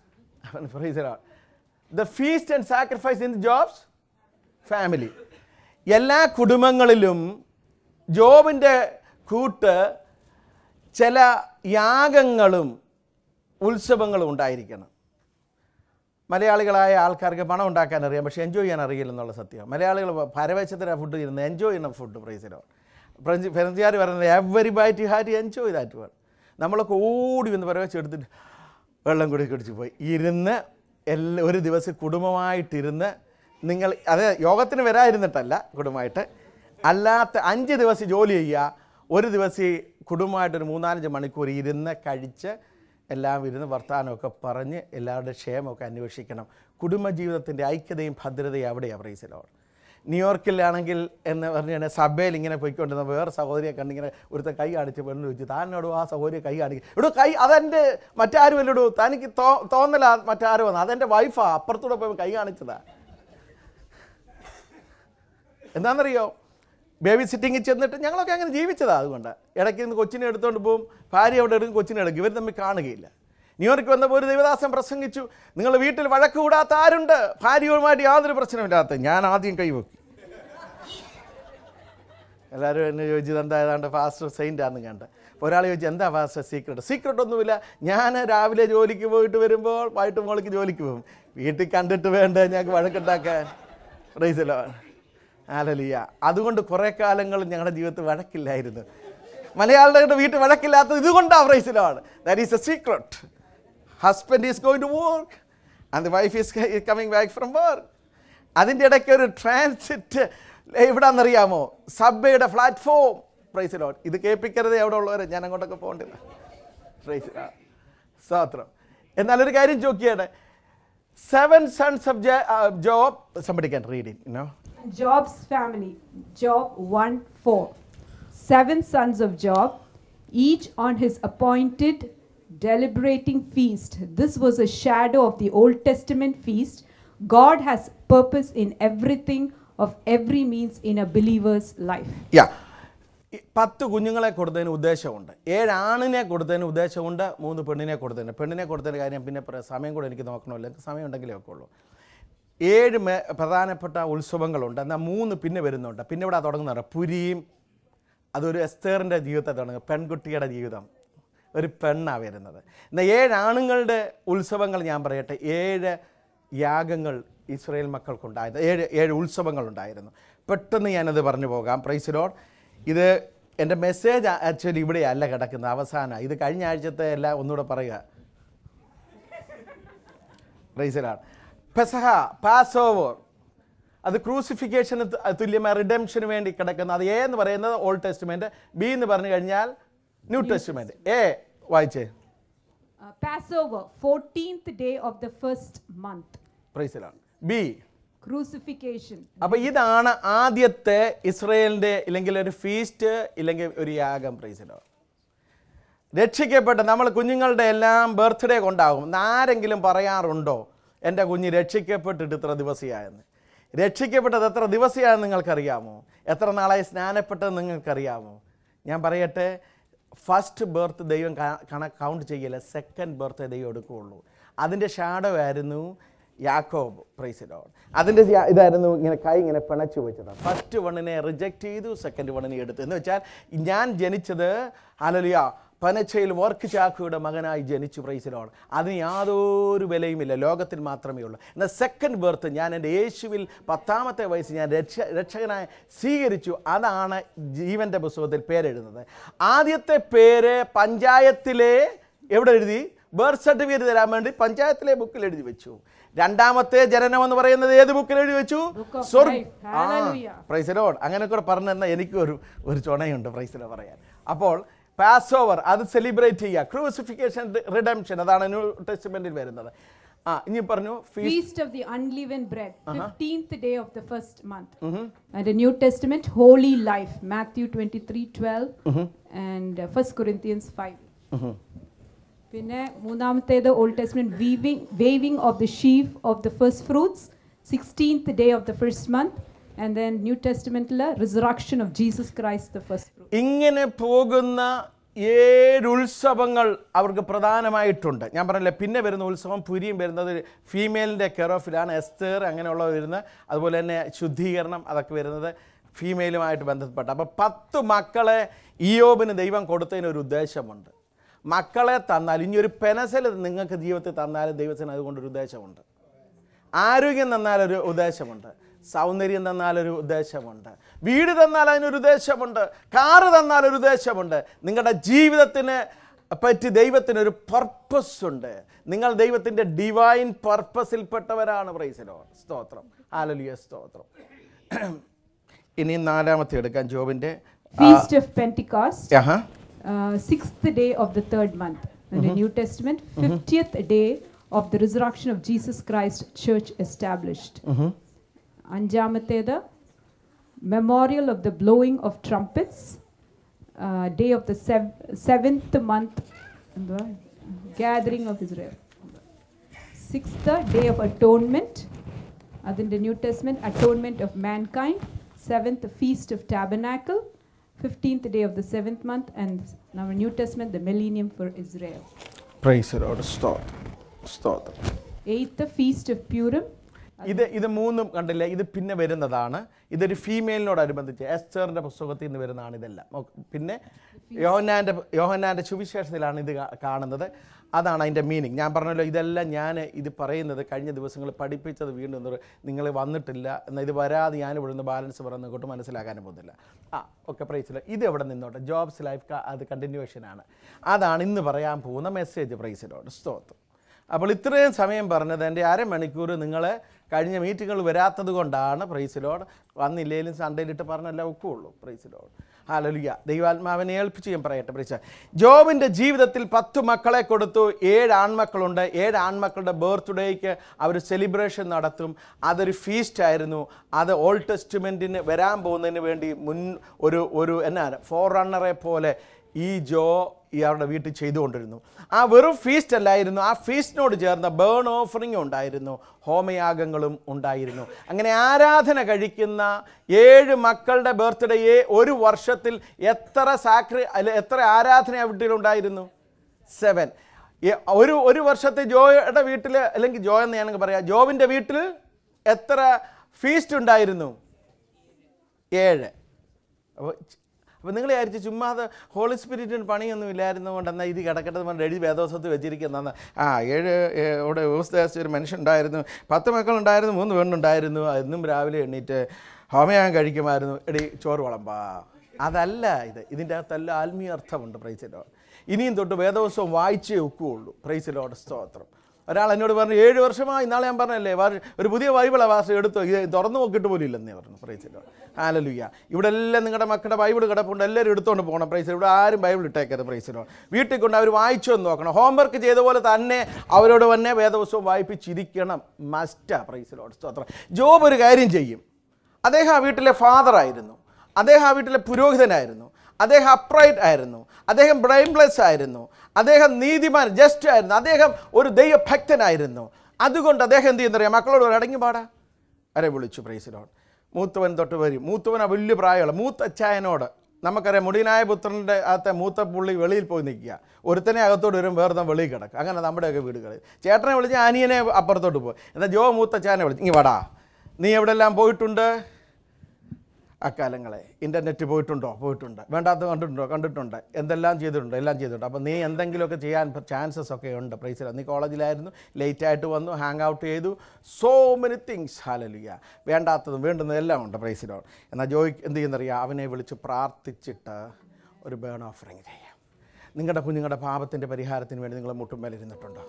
the feast and sacrifice in Job's family എല്ലാ കുടുംബങ്ങളിലും ജോബിൻ്റെ കൂട്ട് ചില യാഗങ്ങളും ഉത്സവങ്ങളും ഉണ്ടായിരിക്കണം മലയാളികളായ ആൾക്കാർക്ക് പണം ഉണ്ടാക്കാൻ അറിയാം പക്ഷേ എൻജോയ് ചെയ്യാൻ അറിയില്ലെന്നുള്ള സത്യം മലയാളികൾ പരവേശത്തിന് ഫുഡ് ഇരുന്ന് എൻജോയ് ചെയ്യുന്ന ഫുഡ് പ്രൈസിലോ ഫ്രഞ്ച് ഫ്രഞ്ചുകാർ പറയുന്നത് every bite you have to enjoy that word നമ്മളൊക്കെ ഓടി വന്ന് പരവേശം എടുത്തിട്ട് വെള്ളം കുടി കുടിച്ച് പോയി ഇരുന്ന് എല്ലാ ഒരു ദിവസം കുടുംബമായിട്ടിരുന്ന് നിങ്ങൾ അത് യോഗത്തിന് വരാതിരുന്നിട്ടല്ല കുടുംബമായിട്ട് അല്ലാത്ത അഞ്ച് ദിവസം ജോലി ചെയ്യുക ഒരു ദിവസം ഈ കുടുംബമായിട്ടൊരു മൂന്നാലഞ്ച് മണിക്കൂർ ഇരുന്ന് കഴിച്ച് എല്ലാം ഇരുന്ന് വർത്തമാനമൊക്കെ പറഞ്ഞ് എല്ലാവരുടെ ക്ഷേമമൊക്കെ അന്വേഷിക്കണം കുടുംബജീവിതത്തിൻ്റെ ഐക്യതയും ഭദ്രതയും അവിടെയാണ് പ്രൈസിലോട് ന്യൂയോർക്കിലാണെങ്കിൽ എന്ന് പറഞ്ഞു കഴിഞ്ഞാൽ സഭയിൽ ഇങ്ങനെ പോയിക്കൊണ്ടിരുന്ന വേറെ സഹോദരിയെ കണ്ടിങ്ങനെ ഒരുത്ത കൈ കാണിച്ച് പെണ്ണ് ചോദിച്ചു താനോട് ആ സഹോദരിയെ കൈ കാണിക്കും ഇവിടെ കൈ അതെൻ്റെ മറ്റാരും അല്ലടൂ തനിക്ക് തോ തോന്നല മറ്റാരും വന്നു അതെൻ്റെ വൈഫാ അപ്പുറത്തൂടെ പോയി കൈ കാണിച്ചതാ എന്താണെന്നറിയോ ബേബി സിറ്റിങ്ങിൽ ചെന്നിട്ട് ഞങ്ങളൊക്കെ അങ്ങനെ ജീവിച്ചതാ അതുകൊണ്ട് ഇടയ്ക്ക് നിന്ന് കൊച്ചിനെ എടുത്തുകൊണ്ട് പോകും ഭാര്യ അവിടെ എടുക്കും കൊച്ചിനെ എടുക്കും ഇവർ തമ്മിൽ കാണുകയില്ല ന്യൂയോർക്ക് വന്നപ്പോൾ ഒരു ദേവദാസൻ പ്രസംഗിച്ചു നിങ്ങൾ വീട്ടിൽ വഴക്ക് കൂടാത്ത ആരുണ്ട് ഭാര്യയുമായിട്ട് യാതൊരു പ്രശ്നമില്ലാത്ത ഞാൻ ആദ്യം കൈവെക്കും എല്ലാവരും എന്നെ ചോദിച്ചത് എന്താ ഏതാണ്ട് ഫാസ്റ്റർ സെയിൻ്റ് ആണെന്ന് കണ്ട് അപ്പോൾ ഒരാൾ ചോദിച്ചു എന്താ ഫാസ്റ്റർ സീക്രട്ട് സീക്രട്ട് ഒന്നുമില്ല ഞാൻ രാവിലെ ജോലിക്ക് പോയിട്ട് വരുമ്പോൾ വൈകിട്ട് മോളിക്ക് ജോലിക്ക് പോകും വീട്ടിൽ കണ്ടിട്ട് വേണ്ട ഞങ്ങൾക്ക് വഴക്കുണ്ടാക്കാൻ റൈസലോ ആലലിയ അതുകൊണ്ട് കുറേ കാലങ്ങൾ ഞങ്ങളുടെ ജീവിതത്തിൽ വഴക്കില്ലായിരുന്നു മലയാളികളുടെ വീട്ടിൽ വഴക്കില്ലാത്തത് ഇതുകൊണ്ടാണ് പ്രൈസിലാണ് that is a secret husband is going to work and the wife is coming back from work അതിൻ്റെ ഇടയ്ക്ക് ഒരു ട്രാൻസിറ്റ് എവിടാന്നറിയാമോ സബ്ബയുടെ പ്ലാറ്റ്ഫോം പ്രൈസിലോ ഇത് കേൾപ്പിക്കരുത് എവിടെ ഉള്ളവരെ ഞാൻ അങ്ങോട്ടൊക്കെ പോകണ്ടില്ല പ്രൈസ് സ്തോത്രം എന്നാലൊരു കാര്യം ചോക്കിയാണ് seven sons of Job somebody can read in you know Job's family, Job 1 4. Seven sons of Job, each on his appointed deliberating feast. This was a shadow of the Old Testament feast. God has purpose in everything of every means in a believer's life. യാ ഈ പത്ത് കുഞ്ഞുങ്ങളെ കൊടുത്തതിന് ഉദ്ദേശമുണ്ട് ഏഴ് ആണിനെ കൊടുത്തതിന് ഉദ്ദേശമുണ്ട് മൂന്ന് പെണ്ണിനെ കൊടുത്തതിന് പെണ്ണിനെ കൊടുത്തതിന് കാര്യം പിന്നെ പറയാം സമയം കൂടെ എനിക്ക് നോക്കണമല്ലോ എനിക്ക് സമയം ഉണ്ടെങ്കിലേ ഒക്കെ ഉള്ളൂ ഏഴ് മേ പ്രധാനപ്പെട്ട ഉത്സവങ്ങളുണ്ട് എന്നാൽ മൂന്ന് പിന്നെ വരുന്നുണ്ട് പിന്നെ ഇവിടെ തുടങ്ങുന്നുണ്ട് പുരിയും അതൊരു എസ്തേറിൻ്റെ ജീവിതത്തെ തുടങ്ങും പെൺകുട്ടിയുടെ ജീവിതം ഒരു പെണ്ണാണ് വരുന്നത് എന്നാൽ ഏഴ് ആണുങ്ങളുടെ ഉത്സവങ്ങൾ ഞാൻ പറയട്ടെ ഏഴ് യാഗങ്ങൾ ഇസ്രയേൽ മക്കൾക്കുണ്ടായത് ഏഴ് ഏഴ് ഉത്സവങ്ങളുണ്ടായിരുന്നു പെട്ടെന്ന് ഞാനത് പറഞ്ഞു പോകാം പ്രൈസിലോൺ ഇത് എൻ്റെ മെസ്സേജ് ആക്ച്വലി ഇവിടെയല്ല കിടക്കുന്നത് അവസാനം ഇത് കഴിഞ്ഞ ആഴ്ചത്തെ എല്ലാം ഒന്നുകൂടെ പറയുക പ്രൈസിലാണ് പെസഹ പാസ് ഓവർ അത് ക്രൂസിഫിക്കേഷന് തുല്യമായ റിഡംഷന് വേണ്ടി കിടക്കുന്ന അത് എ എന്ന് പറയുന്നത് ഓൾഡ് ടെസ്റ്റ്മെൻറ്റ് ബി എന്ന് പറഞ്ഞു കഴിഞ്ഞാൽ ന്യൂ ടെസ്റ്റ്മെൻറ്റ് എ വായിച്ചേ Uh, Passover, 14th day of the first month. പ്രൈസിലാണ് ബി Crucifixion. അപ്പോൾ ഇതാണ് ആദ്യത്തെ ഇസ്രയേലിൻ്റെ ഇല്ലെങ്കിൽ ഒരു ഫീസ്റ്റ് ഇല്ലെങ്കിൽ ഒരു യാഗം പ്രൈസിലോ രക്ഷിക്കപ്പെട്ട നമ്മൾ കുഞ്ഞുങ്ങളുടെ എല്ലാം ബർത്ത്ഡേ കൊണ്ടാകും ആരെങ്കിലും പറയാറുണ്ടോ എൻ്റെ കുഞ്ഞ് രക്ഷിക്കപ്പെട്ടിട്ട് ഇത്ര ദിവസമായെന്ന് രക്ഷിക്കപ്പെട്ടത് എത്ര ദിവസമായെന്ന് നിങ്ങൾക്കറിയാമോ എത്ര നാളായി സ്നാനപ്പെട്ടത് നിങ്ങൾക്കറിയാമോ ഞാൻ പറയട്ടെ ഫസ്റ്റ് ബർത്ത് ദൈവം കണ കൗണ്ട് ചെയ്യില്ല സെക്കൻഡ് ബർത്ത് ദൈവം എടുക്കുകയുള്ളൂ അതിൻ്റെ ഷാഡോ ആയിരുന്നു യാക്കോബ് പ്രൈസിലോ അതിൻ്റെ യാ- ഇതായിരുന്നു ഇങ്ങനെ കൈ ഇങ്ങനെ പിണച്ചു വെച്ചത് ഫസ്റ്റ് വണ്ണിനെ റിജക്റ്റ് ചെയ്തു സെക്കൻഡ് വണ്ണിനെ എടുത്തു എന്ന് വെച്ചാൽ ഞാൻ ജനിച്ചത് അലലിയ പനച്ചയിൽ വർക്ക് ചാക്കോയുടെ മകനായി ജനിച്ചു പ്രൈസിലോൺ അതിന് യാതൊരു വിലയുമില്ല ലോകത്തിൽ മാത്രമേ ഉള്ളൂ എന്നാൽ സെക്കൻഡ് ബർത്ത് ഞാൻ എൻ്റെ യേശുവിൽ പത്താമത്തെ വയസ്സ് ഞാൻ രക്ഷ രക്ഷകനായി സ്വീകരിച്ചു അതാണ് ജീവൻ്റെ പുസ്തകത്തിൽ പേരെഴുതുന്നത് ആദ്യത്തെ പേര് പഞ്ചായത്തിലെ എവിടെ എഴുതി ബർത്ത് സർട്ടിഫിക്കറ്റ് തരാൻ വേണ്ടി പഞ്ചായത്തിലെ ബുക്കിൽ എഴുതി വെച്ചു രണ്ടാമത്തെ ജനനം എന്ന് പറയുന്നത് ഏത് ബുക്കിൽ എഴുതി വെച്ചു Book of സ്വർഗ life. Hallelujah. പ്രൈസലോഡ് അങ്ങനെ കൂടെ പറഞ്ഞു തന്നാൽ എനിക്ക് ഒരു ഒരു ചുണയുണ്ട് പ്രൈസലോ പറയാൻ അപ്പോൾ പാസ് ഓവർ അത് സെലിബ്രേറ്റ് ചെയ്യുക ക്രൂസിഫിക്കേഷൻ റിഡംഷൻ അതാണ് ന്യൂ ടെസ്റ്റ്മെന്റിൽ വരുന്നത് ആ ഇനി പറഞ്ഞു feast Feast of the unleavened bread, 15th day of the first month. And the New Testament, holy life, Matthew 23 12 and uh, 1 Corinthians 5. പിന്നെ മൂന്നാമത്തേത് old testament weaving waving of the sheaf of the first fruits sixteenth day of the first month and then new ടെസ്റ്റ്മെന്റിൽ resurrection of Jesus Christ the first fruit ഇങ്ങനെ പോകുന്ന ഏഴ് ഉത്സവങ്ങൾ അവർക്ക് പ്രധാനമായിട്ടുണ്ട് ഞാൻ പറഞ്ഞില്ലേ പിന്നെ വരുന്ന ഉത്സവം പുരിയും വരുന്നത് ഫീമെയിലിൻ്റെ കെറോഫിലാണ് എസ്തേർ അങ്ങനെയുള്ള വരുന്നത് അതുപോലെ തന്നെ ശുദ്ധീകരണം അതൊക്കെ വരുന്നത് ഫീമെയിലുമായിട്ട് ബന്ധപ്പെട്ട അപ്പോൾ പത്ത് മക്കളെ ഇയോബിന് ദൈവം കൊടുത്തതിന് ഒരു ഉദ്ദേശമുണ്ട് മക്കളെ തന്നാൽ ഇനി ഒരു പെനസൽ നിങ്ങൾക്ക് ജീവിതത്തിൽ തന്നാലും ദൈവത്തിന് അതുകൊണ്ടൊരു ഉദ്ദേശമുണ്ട് ആരോഗ്യം തന്നാലൊരു ഉദ്ദേശമുണ്ട് സൗന്ദര്യം തന്നാലൊരു ഉദ്ദേശമുണ്ട് വീട് തന്നാൽ അതിനൊരു ഉദ്ദേശമുണ്ട് കാറ് തന്നാൽ ഒരു ഉദ്ദേശമുണ്ട് നിങ്ങളുടെ ജീവിതത്തിന് പറ്റി ദൈവത്തിനൊരു പർപ്പസ് ഉണ്ട് നിങ്ങൾ ദൈവത്തിൻ്റെ ഡിവൈൻ പർപ്പസിൽപ്പെട്ടവരാണ് പ്രൈസലോ സ്തോത്രം ആലലിയ സ്തോത്രം ഇനി നാലാമത്തെ എടുക്കാം ജോബിൻ്റെ ഫീസ്റ്റ് ഓഫ് പെന്റിക്കാസ്റ്റ് ആഹാ uh, sixth day of the third month. In the New Testament, 50th day of the resurrection of Jesus Christ, church established. അഞ്ചാമത്തേത് memorial of the blowing of trumpets day of the seventh month എന്തുവാ gathering of Israel sixth day of atonement അതിൻ്റെ new testament atonement of mankind seventh feast of tabernacle fifteenth day of the seventh month and നമ്മൾ new testament the millennium for Israel praise the Lord സ്തോത്രം സ്തോത്രം eighth feast of പ്യൂരം ഇത് ഇത് മൂന്നും കണ്ടില്ലേ ഇത് പിന്നെ വരുന്നതാണ് ഇതൊരു ഫീമെയിലിനോടനുബന്ധിച്ച് എസ്റ്ററിൻ്റെ പുസ്തകത്തിൽ നിന്ന് വരുന്നതാണ് ഇതെല്ലാം ഓ- പിന്നെ യോഹന്നാൻ്റെ യോഹന്നാൻ്റെ സുവിശേഷത്തിലാണ് ഇത് കാ- കാണുന്നത് അതാണ് അതിൻ്റെ മീനിങ് ഞാൻ പറഞ്ഞല്ലോ ഇതെല്ലാം ഞാൻ ഇത് പറയുന്നത് കഴിഞ്ഞ ദിവസങ്ങൾ പഠിപ്പിച്ചത് വീണ്ടും ഒന്ന് നിങ്ങൾ വന്നിട്ടില്ല എന്നാൽ ഇത് വരാതെ ഞാൻ ഇവിടെ നിന്ന് ബാലൻസ് പറയുന്നത് കൊണ്ട് മനസ്സിലാക്കാനും പോകുന്നില്ല ആ ഓക്കെ പ്രൈസിൽ ഇത് എവിടെ നിന്നോട്ടെ ജോബ്സ് ലൈഫ് അത് കണ്ടിന്യൂവേഷനാണ് അതാണ് ഇന്ന് പറയാൻ പോകുന്ന മെസ്സേജ് പ്രൈസിലോട്ട് സ്തോത്രം അപ്പോൾ ഇത്രയും സമയം പറഞ്ഞത് എൻ്റെ അരമണിക്കൂർ നിങ്ങൾ കഴിഞ്ഞ മീറ്റിങ്ങുകൾ വരാത്തത് കൊണ്ടാണ് പ്രൈസിലോട് വന്നില്ലേലും സൺഡേയിലിട്ട് പറഞ്ഞല്ല ഒക്കുള്ളൂ പ്രൈസിലോട് ഹാലലുയ ദൈവാത്മാവിനെ ഏൽപ്പിച്ച് ഞാൻ പറയട്ടെ പ്രൈസ ജോബിൻ്റെ ജീവിതത്തിൽ പത്ത് മക്കളെ കൊടുത്തു ഏഴ് ആൺമക്കളുണ്ട് ഏഴ് ആൺമക്കളുടെ ബർത്ത്ഡേക്ക് അവർ സെലിബ്രേഷൻ നടത്തും അതൊരു ഫീസ്റ്റ് ആയിരുന്നു അത് ഓൾഡ് ടെസ്റ്റ്മെൻറ്റിന് വരാൻ പോകുന്നതിന് വേണ്ടി മുൻ ഒരു ഒരു എന്നാണ് ഫോർ റണ്ണറെ പോലെ ഈ ജോ ഇയാളുടെ വീട്ടിൽ ചെയ്തുകൊണ്ടിരുന്നു ആ വെറും ഫീസ്റ്റ് അല്ലായിരുന്നു ആ ഫീസ്റ്റിനോട് ചേർന്ന ബേൺ ഓഫറിംഗ് ഉണ്ടായിരുന്നു ഹോമയാഗങ്ങളും ഉണ്ടായിരുന്നു അങ്ങനെ ആരാധന കഴിക്കുന്ന ഏഴ് മക്കളുടെ ബർത്ത്ഡേയെ ഒരു വർഷത്തിൽ എത്ര സാക്രി അല്ല എത്ര ആരാധന ആ വീട്ടിലുണ്ടായിരുന്നു സെവൻ ഒരു ഒരു വർഷത്തെ ജോയുടെ വീട്ടിൽ അല്ലെങ്കിൽ ജോ എന്ന് ഞാനങ്ങ് പറയാം ജോബിൻ്റെ വീട്ടിൽ എത്ര ഫീസ്റ്റ് ഉണ്ടായിരുന്നു ഏഴ് അപ്പോൾ അപ്പോൾ നിങ്ങൾ വിചാരിച്ചു ചുമ്മാ അത് ഹോളി സ്പിരിറ്റിന് പണിയൊന്നും ഇല്ലായിരുന്നു കൊണ്ട് എന്നാൽ ഇത് കിടക്കട്ടെ പറഞ്ഞ് എഴുതി വേദോസത്ത് വെച്ചിരിക്കുന്ന ആ ഏഴ് ഏ, ഇവിടെ വ്യവസ്ഥ ഒരു മനുഷ്യൻ ഉണ്ടായിരുന്നു പത്ത് മക്കളുണ്ടായിരുന്നു മൂന്ന് പെണ്ണുണ്ടായിരുന്നു എന്നും രാവിലെ എണ്ണീറ്റ് ഹോമയാഗം കഴിക്കുമായിരുന്നു എടി ചോറ് വിളമ്പാ അതല്ല ഇത് ഇതിൻ്റെ അകത്തെല്ലാം ആത്മീയ അർത്ഥമുണ്ട് പ്രൈസിലോട് ഇനിയും തൊട്ട് വേദോത്സവം വായിച്ചേ ഒക്കുകയുള്ളൂ പ്രൈസിലോട് സ്തോത്രം ഒരാൾ എന്നോട് പറഞ്ഞു ഏഴ് വർഷമായി ഇന്നാളെ ഞാൻ പറഞ്ഞല്ലേ വാ- ഒരു പുതിയ ബൈബിളാ വാസം എടുത്തോ ഇത് തുറന്നു നോക്കിയിട്ട് പോലും ഇല്ലെന്നേ പറഞ്ഞു പ്രൈസിലോ ഹാലലുയ്യ ഇവിടെ എല്ലാം നിങ്ങളുടെ മക്കളുടെ ബൈബിൾ കിടപ്പുണ്ട് എല്ലാവരും എടുത്തുകൊണ്ട് പോകണം പ്രൈസിൽ ഇവിടെ ആരും ബൈബിൾ ഇട്ടേക്കരുത് പ്രൈസിലോ വീട്ടിൽ കൊണ്ട് അവർ വായിച്ചു എന്ന് നോക്കണം ഹോംവർക്ക് ചെയ്ത പോലെ തന്നെ അവരോട് തന്നെ വേദപുസ്തകം വായിപ്പിച്ചിരിക്കണം മസ്റ്റാ പ്രൈസിലോട് സ്തോത്രം ജോബ് ഒരു കാര്യം ചെയ്യും അദ്ദേഹം ആ വീട്ടിലെ ഫാദറായിരുന്നു അദ്ദേഹം ആ വീട്ടിലെ പുരോഹിതനായിരുന്നു അദ്ദേഹം അപ്രൈറ്റ് ആയിരുന്നു അദ്ദേഹം ബ്രൈംലെസ് ആയിരുന്നു അദ്ദേഹം നീതിമാൻ ജസ്റ്റ് ആയിരുന്നു അദ്ദേഹം ഒരു ദൈവഭക്തനായിരുന്നു അതുകൊണ്ട് അദ്ദേഹം എന്ത് ചെയ്യുന്നറിയാം മക്കളോട് ഒരു അടങ്ങി പാടാ അരെ വിളിച്ചു പ്രൈസിലോട് മൂത്തവൻ തൊട്ട് വരും മൂത്തവൻ ആ വലിയ പ്രായമുള്ള മൂത്തച്ചായനോട് നമുക്കറിയാം മുടിയനായ പുത്രൻ്റെ അകത്തെ മൂത്ത പുള്ളി വെളിയിൽ പോയി നിൽക്കുക ഒരുത്തനെ അകത്തോട്ട് വരും വേറെ വെളിയിൽ കിടക്കും അങ്ങനെ നമ്മുടെയൊക്കെ വീടുകളിൽ ചേട്ടനെ വിളിച്ച് അനിയനെ അപ്പുറത്തോട്ട് പോകും എന്നാൽ ജോ മൂത്തച്ചായനെ വിളിച്ച് ഇങ്ങ് വാടാ നീ എവിടെല്ലാം പോയിട്ടുണ്ട് അക്കാലങ്ങളെ ഇൻ്റർനെറ്റ് പോയിട്ടുണ്ടോ പോയിട്ടുണ്ട് വേണ്ടാത്ത കണ്ടിട്ടുണ്ടോ കണ്ടിട്ടുണ്ട് എന്തെല്ലാം ചെയ്തിട്ടുണ്ട് എല്ലാം ചെയ്തിട്ടുണ്ട് അപ്പോൾ നീ എന്തെങ്കിലുമൊക്കെ ചെയ്യാൻ ചാൻസസ് ഒക്കെ ഉണ്ട് പ്രൈസിൽ നീ കോളേജിലായിരുന്നു ലേറ്റായിട്ട് വന്നു ഹാങ് ഔട്ട് ചെയ്തു സോ മെനി തിങ്സ് ഹാലലിയ വേണ്ടാത്തതും വേണ്ടുന്നതും എല്ലാം ഉണ്ട് പ്രൈസിലോ എന്നാൽ ജോയ് എന്ത് ചെയ്യുന്നറിയാം അവനെ വിളിച്ച് പ്രാർത്ഥിച്ചിട്ട് ഒരു ബേൺ ഓഫറിങ് ചെയ്യാം നിങ്ങളുടെ കുഞ്ഞുങ്ങളുടെ പാപത്തിൻ്റെ പരിഹാരത്തിന് വേണ്ടി നിങ്ങൾ മുട്ടുമേലിരുന്നിട്ടുണ്ടോ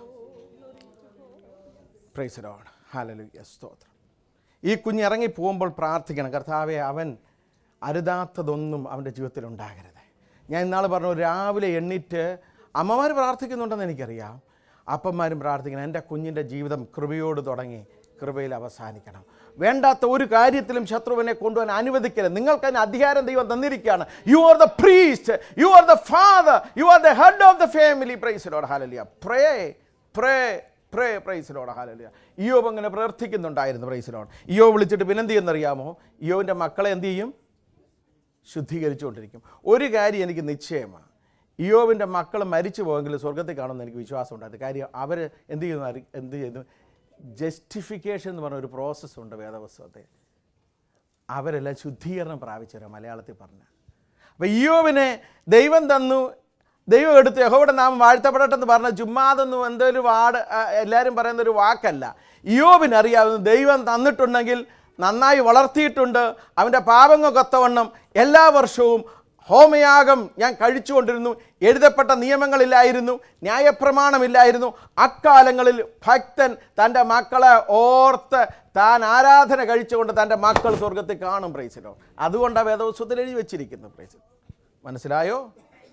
പ്രൈസിലോൺ ഹാലലുയ സ്തോത്രം ഈ കുഞ്ഞ് ഇറങ്ങി പോകുമ്പോൾ പ്രാർത്ഥിക്കണം കർത്താവെ അവൻ അരുതാത്തതൊന്നും അവൻ്റെ ജീവിതത്തിൽ ഉണ്ടാകരുത് ഞാൻ ഇന്നാൾ പറഞ്ഞു രാവിലെ എണ്ണീറ്റ് അമ്മമാർ പ്രാർത്ഥിക്കുന്നുണ്ടെന്ന് എനിക്കറിയാം അപ്പന്മാരും പ്രാർത്ഥിക്കണം എൻ്റെ കുഞ്ഞിൻ്റെ ജീവിതം കൃപയോട് തുടങ്ങി കൃപയിൽ അവസാനിക്കണം വേണ്ടാത്ത ഒരു കാര്യത്തിലും ശത്രുവിനെ കൊണ്ടുപോകാൻ അനുവദിക്കരുത് നിങ്ങൾക്ക് അതിന് അധികാരം ദൈവം തന്നിരിക്കുകയാണ് you are the priest you are the father you are the head of the family praise Lord hallelujah pray പ്രേ പ്രേ പ്രൈസിലോട് ഹാലലിയ ഇയോബ് അങ്ങനെ പ്രാർത്ഥിക്കുന്നുണ്ടായിരുന്നു പ്രൈസിലോട് ഇയോ വിളിച്ചിട്ട് പിന്നെന്ത് ചെയ്യുന്നറിയാമോ ഇയോവിൻ്റെ മക്കളെ എന്ത് ചെയ്യും ശുദ്ധീകരിച്ചുകൊണ്ടിരിക്കും ഒരു കാര്യം എനിക്ക് നിശ്ചയമാണ് ഇയോവിൻ്റെ മക്കൾ മരിച്ചു പോയെങ്കിൽ സ്വർഗത്തിൽ കാണുമെന്ന് എനിക്ക് വിശ്വാസം ഉണ്ടായിരുന്നു കാര്യം അവർ എന്ത് ചെയ്യുന്നു അറി- എന്ത് ചെയ്യുന്നു ജസ്റ്റിഫിക്കേഷൻ എന്ന് പറഞ്ഞ ഒരു പ്രോസസ്സുണ്ട് വേദപുസ്തകത്തെ അവരെല്ലാം ശുദ്ധീകരണം പ്രാപിച്ചവരാ മലയാളത്തിൽ പറഞ്ഞ അപ്പോൾ ഇയോവിനെ ദൈവം തന്നു ദൈവം എടുത്ത് യഹോയുടെ നാമം വാഴ്ത്തപ്പെടട്ടെ എന്ന് പറഞ്ഞ ചുമ്മാതൊന്നും എന്തൊരു വാട് ആ, എല്ലാവരും പറയുന്ന ഒരു വാക്കല്ല ഇയോബിന് അറിയാവുന്ന ദൈവം തന്നിട്ടുണ്ടെങ്കിൽ നന്നായി വളർത്തിയിട്ടുണ്ട് അവൻ്റെ പാപങ്ങൾക്കൊത്തവണ്ണം എല്ലാ വർഷവും ഹോമയാഗം ഞാൻ കഴിച്ചുകൊണ്ടിരുന്നു എഴുതപ്പെട്ട നിയമങ്ങളില്ലായിരുന്നു ന്യായപ്രമാണമില്ലായിരുന്നു അക്കാലങ്ങളിൽ ഭക്തൻ തൻ്റെ മക്കളെ ഓർത്ത് താൻ ആരാധന കഴിച്ചുകൊണ്ട് തൻ്റെ മക്കൾ സ്വർഗത്തിൽ കാണും പ്രൈസിലോ അതുകൊണ്ടാണ് വേദോത്സവത്തിൽ എഴുതി വെച്ചിരിക്കുന്നത് പ്രൈസിൽ മനസ്സിലായോ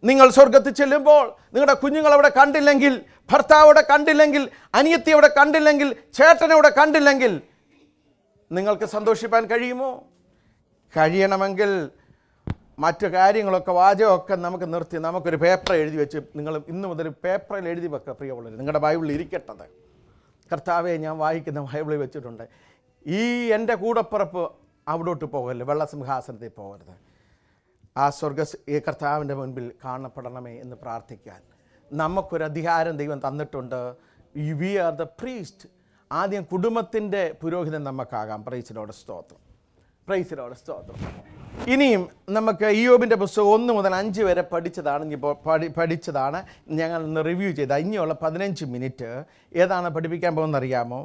നിങ്ങൾ സ്വർഗത്തിൽ ചെല്ലുമ്പോൾ നിങ്ങളുടെ കുഞ്ഞുങ്ങൾ അവിടെ കണ്ടില്ലെങ്കിൽ ഭർത്താവ് അവിടെ കണ്ടില്ലെങ്കിൽ അനിയത്തി അവിടെ കണ്ടില്ലെങ്കിൽ ചേട്ടനെ അവിടെ കണ്ടില്ലെങ്കിൽ നിങ്ങൾക്ക് സന്തോഷിപ്പാൻ കഴിയുമോ കഴിയണമെങ്കിൽ മറ്റു കാര്യങ്ങളൊക്കെ വാചകമൊക്കെ നമുക്ക് നിർത്തി നമുക്കൊരു പേപ്പർ എഴുതി വെച്ച് നിങ്ങൾ ഇന്ന് മുതൽ പേപ്പറിൽ എഴുതി വെക്കുക പ്രിയമുള്ളവർ നിങ്ങളുടെ ബൈബിളിൽ ഇരിക്കട്ടത് കർത്താവെ ഞാൻ വായിക്കുന്ന ബൈബിളിൽ വെച്ചിട്ടുണ്ട് ഈ എൻ്റെ കൂടപ്പിറപ്പ് അവിടോട്ട് പോകല്ലേ വെള്ളസിംഹാസനത്തിൽ പോകരുത് ആ സ്വർഗ ഈ കർത്താവിൻ്റെ മുൻപിൽ കാണപ്പെടണമേ എന്ന് പ്രാർത്ഥിക്കാൻ നമുക്കൊരു അധികാരം ദൈവം തന്നിട്ടുണ്ട് വി ആർ ദ പ്രീസ്റ്റ് ആദ്യം കുടുംബത്തിൻ്റെ പുരോഹിതൻ നമുക്കാകാം പ്രൈസിനോട് സ്തോത്രം പ്രൈസിനോട് സ്തോത്രം ഇനിയും നമുക്ക് ഇയോബിൻ്റെ പുസ്തകം ഒന്ന് മുതൽ അഞ്ച് വരെ പഠിച്ചതാണ് ഇപ്പോൾ പഠി പഠിച്ചതാണ് ഞങ്ങൾ ഇന്ന് റിവ്യൂ ചെയ്ത ഇനിയുള്ള പതിനഞ്ച് മിനിറ്റ് ഏതാണ് പഠിപ്പിക്കാൻ പോകുന്നത് അറിയാമോ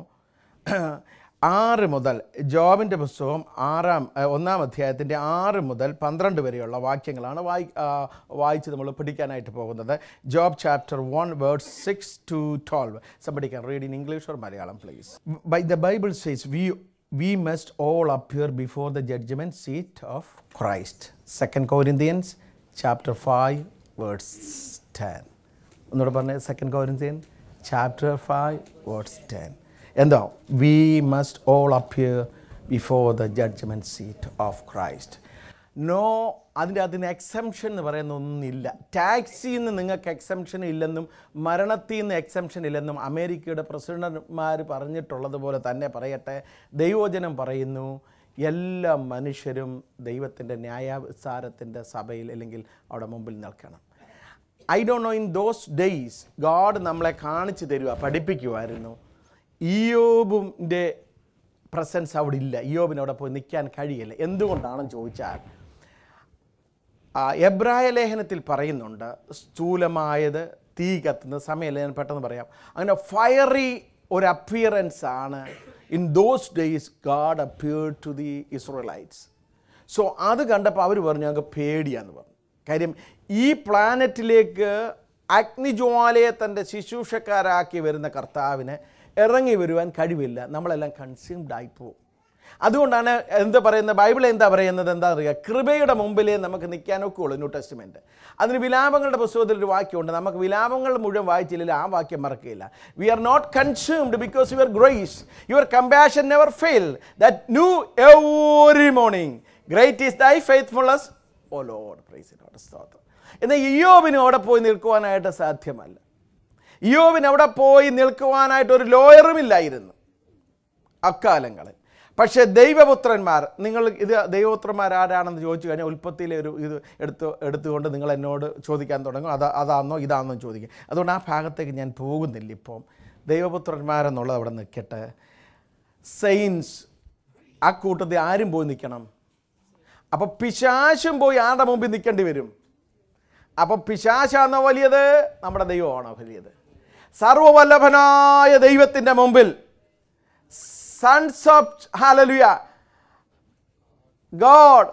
ആറ് മുതൽ ജോബിൻ്റെ പുസ്തകം ആറാം ഏഹ്, ഒന്നാം അധ്യായത്തിൻ്റെ ആറ് മുതൽ പന്ത്രണ്ട് വരെയുള്ള വാക്യങ്ങളാണ് വായി ആ, വായിച്ച് നമ്മൾ പഠിക്കാനായിട്ട് പോകുന്നത് Job chapter one verse six to twelve somebody can read in English or Malayalam please by the Bible says we we must all appear before the judgment seat of Christ. 2 Corinthians chapter 5 verse 10. ഒന്നുകൂടെ പറഞ്ഞേ second Corinthian chapter five verses ten എന്തോ we must all appear before the judgment seat of Christ no അതിൻ്റെ അതിന് exemption എന്ന് പറയുന്ന ഒന്നില്ല ടാക്സിയിൽ നിന്ന് നിങ്ങൾക്ക് എക്സംഷൻ ഇല്ലെന്നും മരണത്തിൽ നിന്ന് എക്സംഷൻ ഇല്ലെന്നും അമേരിക്കയുടെ പ്രസിഡന്റുമാർ പറഞ്ഞിട്ടുള്ളതുപോലെ തന്നെ പറയട്ടെ ദൈവോചനം പറയുന്നു എല്ലാ മനുഷ്യരും ദൈവത്തിൻ്റെ ന്യായവിസാരത്തിൻ്റെ സഭയിൽ അല്ലെങ്കിൽ അവിടെ മുമ്പിൽ നിൽക്കണം I do know in those days God നമ്മളെ കാണിച്ചു തരുക പഠിപ്പിക്കുമായിരുന്നു ഇയോബിൻ്റെ പ്രസൻസ് അവിടെ ഇല്ല ഇയോബിന് അവിടെ പോയി നിൽക്കാൻ കഴിയില്ല എന്തുകൊണ്ടാണെന്ന് ചോദിച്ചാൽ ആ, എബ്രായ ലേഖനത്തിൽ പറയുന്നുണ്ട് സ്ഥൂലമായത് തീ കത്തുന്ന സമയമല്ല ഞാൻ പെട്ടെന്ന് പറയാം അങ്ങനെ ഫയറി ഒരു അപ്പിയറൻസ് ആണ് in those days God appear to the Israelites so അത് കണ്ടപ്പോൾ അവർ പറഞ്ഞു ഞങ്ങൾക്ക് പേടിയാന്ന് പറഞ്ഞു കാര്യം ഈ പ്ലാനറ്റിലേക്ക് അഗ്നിജ്വാലയെ തൻ്റെ ശുശ്രൂഷക്കാരാക്കി വരുന്ന കർത്താവിന് ഇറങ്ങി വരുവാൻ കഴിവില്ല നമ്മളെല്ലാം കൺസ്യൂംഡ് ആയിപ്പോവും അതുകൊണ്ടാണ് എന്താ പറയുന്നത് ബൈബിൾ എന്താ പറയുന്നത് എന്താ പറയുക കൃപയുടെ മുമ്പിലേ നമുക്ക് നിൽക്കാനൊക്കെ ഉള്ളൂ ന്യൂ ടെസ്റ്റ്മെൻറ്റ് അതിന് വിലാപങ്ങളുടെ പുസ്തകത്തിൽ ഒരു വാക്യമുണ്ട് നമുക്ക് വിലാപങ്ങൾ മുഴുവൻ വായിച്ചില്ലെങ്കിൽ ആ വാക്യം മറക്കുകയില്ല we are not consumed because your grace your compassion never fail that new every morning great is thy faithfulness O Lord praise Lord സ്തോത്രം എന്നാൽ ഇയോബിനും അവിടെ പോയി നിൽക്കുവാനായിട്ട് സാധ്യമല്ല ഇയോബിന് അവിടെ പോയി നിൽക്കുവാനായിട്ട് ഒരു ലോയറും ഇല്ലായിരുന്നു അക്കാലങ്ങളിൽ പക്ഷേ ദൈവപുത്രന്മാർ നിങ്ങൾ ഇത് ദൈവപുത്രന്മാർ ആരാണെന്ന് ചോദിച്ചു കഴിഞ്ഞാൽ ഉൽപ്പത്തിയിലെ ഒരു ഇത് എടുത്ത് എടുത്തുകൊണ്ട് നിങ്ങൾ എന്നോട് ചോദിക്കാൻ തുടങ്ങും അത് അതാണെന്നോ ഇതാണെന്നോ ചോദിക്കും അതുകൊണ്ട് ആ ഭാഗത്തേക്ക് ഞാൻ പോകുന്നില്ല ഇപ്പം ദൈവപുത്രന്മാരെന്നുള്ളത് അവിടെ നിൽക്കട്ടെ സെയിൻസ് ആ കൂട്ടത്തിൽ ആരും പോയി നിൽക്കണം അപ്പോൾ പിശാശും പോയി ആരുടെ മുമ്പിൽ നിൽക്കേണ്ടി വരും അപ്പോൾ പിശാശാണോ വലിയത് നമ്മുടെ ദൈവമാണോ വലിയത് സർവവല്ലഭനായ ദൈവത്തിൻ്റെ മുമ്പിൽ സൺസ് ഓഫ് ഹാലലുയ ഗോഡ്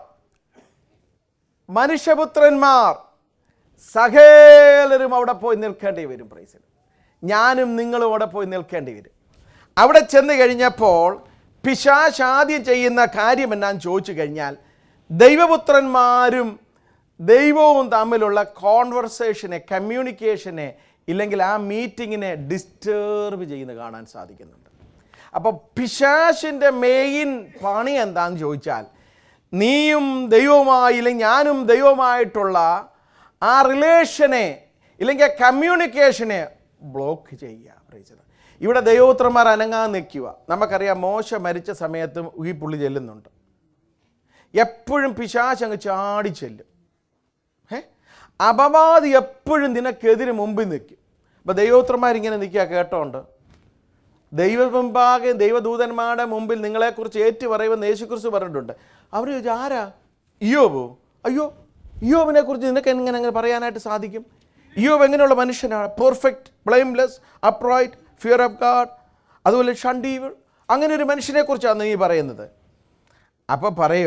മനുഷ്യപുത്രന്മാർ സകലരും അവിടെ പോയി നിൽക്കേണ്ടി വരും പ്രൈസിൽ ഞാനും നിങ്ങളും അവിടെ പോയി നിൽക്കേണ്ടി വരും അവിടെ ചെന്ന് കഴിഞ്ഞപ്പോൾ പിശാശ് ആദ്യം ചെയ്യുന്ന കാര്യം എന്നാന്ന് ചോദിച്ചു കഴിഞ്ഞാൽ ദൈവപുത്രന്മാരും ദൈവവും തമ്മിലുള്ള കോൺവെർസേഷനെ കമ്മ്യൂണിക്കേഷനെ ഇല്ലെങ്കിൽ ആ മീറ്റിങ്ങിനെ ഡിസ്റ്റർബ് ചെയ്യുന്ന കാണാൻ സാധിക്കുന്നുണ്ട് അപ്പോൾ പിശാശിൻ്റെ മെയിൻ പണി എന്താണെന്ന് ചോദിച്ചാൽ നീയും ദൈവവുമായി ഇല്ലെങ്കിൽ ഞാനും ദൈവവുമായിട്ടുള്ള ആ റിലേഷനെ ഇല്ലെങ്കിൽ കമ്മ്യൂണിക്കേഷനെ ബ്ലോക്ക് ചെയ്യുക പ്രൈസത് ഇവിടെ ദൈവപുത്രന്മാർ അനങ്ങാൻ നിൽക്കുക നമുക്കറിയാം മോശ മരിച്ച സമയത്തും ഈ പുള്ളി ചെല്ലുന്നുണ്ട് എപ്പോഴും പിശാശ് അങ്ങ് ചാടി ചെല്ലും ഏ അപവാദി എപ്പോഴും നിനക്കെതിരെ മുമ്പിൽ നിൽക്കും അപ്പോൾ ദൈവപുത്രന്മാരിങ്ങനെ നിൽക്കുക കേട്ടോണ്ട് ദൈവമുമ്പാകെ ദൈവദൂതന്മാരുടെ മുമ്പിൽ നിങ്ങളെക്കുറിച്ച് ഏറ്റു പറയുമെന്ന് യേശുക്രിസ്തു പറഞ്ഞിട്ടുണ്ട് അവർ ചോദിച്ചു ആരാ ഇയോബോ അയ്യോ ഇയോബിനെ കുറിച്ച് നിനക്ക് എങ്ങനെ അങ്ങനെ പറയാനായിട്ട് സാധിക്കും ഇയോബ് എങ്ങനെയുള്ള മനുഷ്യനാണ് perfect blameless upright fear of God അതുപോലെ ഷണ്ടീവ് അങ്ങനെ ഒരു മനുഷ്യനെ കുറിച്ചാണ് നീ പറയുന്നത് അപ്പോൾ പറയുക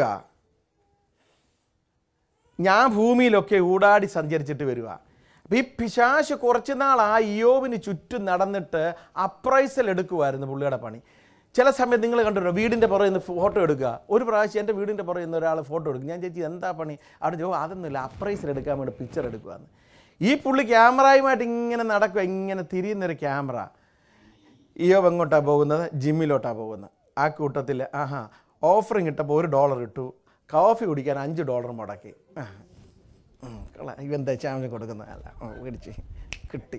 ഞാൻ ഭൂമിയിലൊക്കെ ഊടാടി സഞ്ചരിച്ചിട്ട് വരിക അപ്പോൾ ഈ പിശാശ് കുറച്ച് നാൾ ആ ഇയോവിന് ചുറ്റും നടന്നിട്ട് അപ്രൈസൽ എടുക്കുമായിരുന്നു പുള്ളിയുടെ പണി ചില സമയത്ത് നിങ്ങൾ കണ്ടിട്ടോ വീടിൻ്റെ പുറകിൽ നിന്ന് ഫോട്ടോ എടുക്കുക ഒരു പ്രാവശ്യം എൻ്റെ വീടിൻ്റെ പുറകിൽ നിന്ന് ഒരാൾ ഫോട്ടോ എടുക്കും ഞാൻ ചേച്ചി എന്താ പണി അവിടെ ജോ അതൊന്നുമില്ല അപ്രൈസൽ എടുക്കാൻ വേണ്ടി പിക്ചർ എടുക്കുകയെന്ന് ഈ പുള്ളി ക്യാമറയുമായിട്ട് ഇങ്ങനെ നടക്കുക ഇങ്ങനെ തിരിയുന്നൊരു ക്യാമറ ഇയോബ് എങ്ങോട്ടാണ് പോകുന്നത് ജിമ്മിലോട്ടാണ് പോകുന്നത് ആ കൂട്ടത്തിൽ ആഹാ ഓഫറിങ് ഇട്ടപ്പോൾ ഒരു ഡോളർ ഇട്ടു കോഫി കുടിക്കാൻ അഞ്ച് ഡോളർ മുടക്കി ആ. ഉം, കൊള്ളാം. ഇവൻ ദശാംശം കൊടുക്കുന്നതല്ല ഓ, മേടിച്ച് കിട്ടി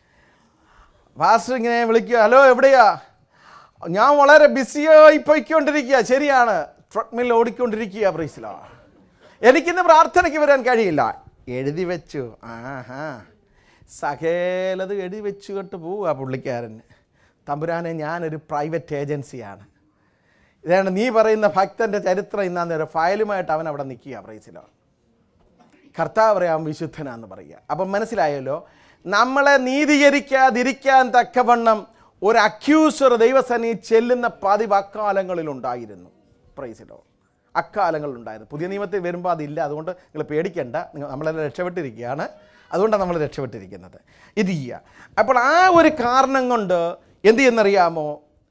പാസ്റ്റർ ഇങ്ങനെ വിളിക്കുക ഹലോ എവിടെയാ ഞാൻ വളരെ ബിസിയായി പോയിക്കൊണ്ടിരിക്കുക ശരിയാണ് ട്രഡ്മിൽ ഓടിക്കൊണ്ടിരിക്കുക പ്രൈസിലോ എനിക്കിന്ന് പ്രാർത്ഥനയ്ക്ക് വരാൻ കഴിയില്ല എഴുതി വെച്ചു ആഹാ സകേലത് എഴുതി വെച്ചു കൊണ്ട് പോവുക പുള്ളിക്കാരൻ തമ്പുരാനെ ഞാനൊരു പ്രൈവറ്റ് ഏജൻസിയാണ് ഇതാണ് നീ പറയുന്ന ഭക്തൻ്റെ ചരിത്രം ഇന്നാന്ന് ഒരു ഫയലുമായിട്ട് അവൻ അവിടെ നിൽക്കുക പ്രൈസിലോ കർത്താവ് പറയാം വിശുദ്ധനാന്ന് പറയുക അപ്പം മനസ്സിലായല്ലോ നമ്മളെ നീതീകരിക്കാതിരിക്കാൻ തക്കവണ്ണം ഒരു അക്യൂസർ ദൈവസനി ചെല്ലുന്ന പതിവ് അക്കാലങ്ങളിലുണ്ടായിരുന്നു പ്രൈസിലോ അക്കാലങ്ങളിലുണ്ടായിരുന്നു പുതിയ നിയമത്തിൽ വരുമ്പോൾ അതില്ല അതുകൊണ്ട് നിങ്ങൾ പേടിക്കേണ്ട നിങ്ങൾ നമ്മളെല്ലാം രക്ഷപ്പെട്ടിരിക്കുകയാണ് അതുകൊണ്ടാണ് നമ്മൾ രക്ഷപ്പെട്ടിരിക്കുന്നത് ഇത് ചെയ്യുക അപ്പോൾ ആ ഒരു കാരണം കൊണ്ട് എന്ത് ചെയ്യുന്നറിയാമോ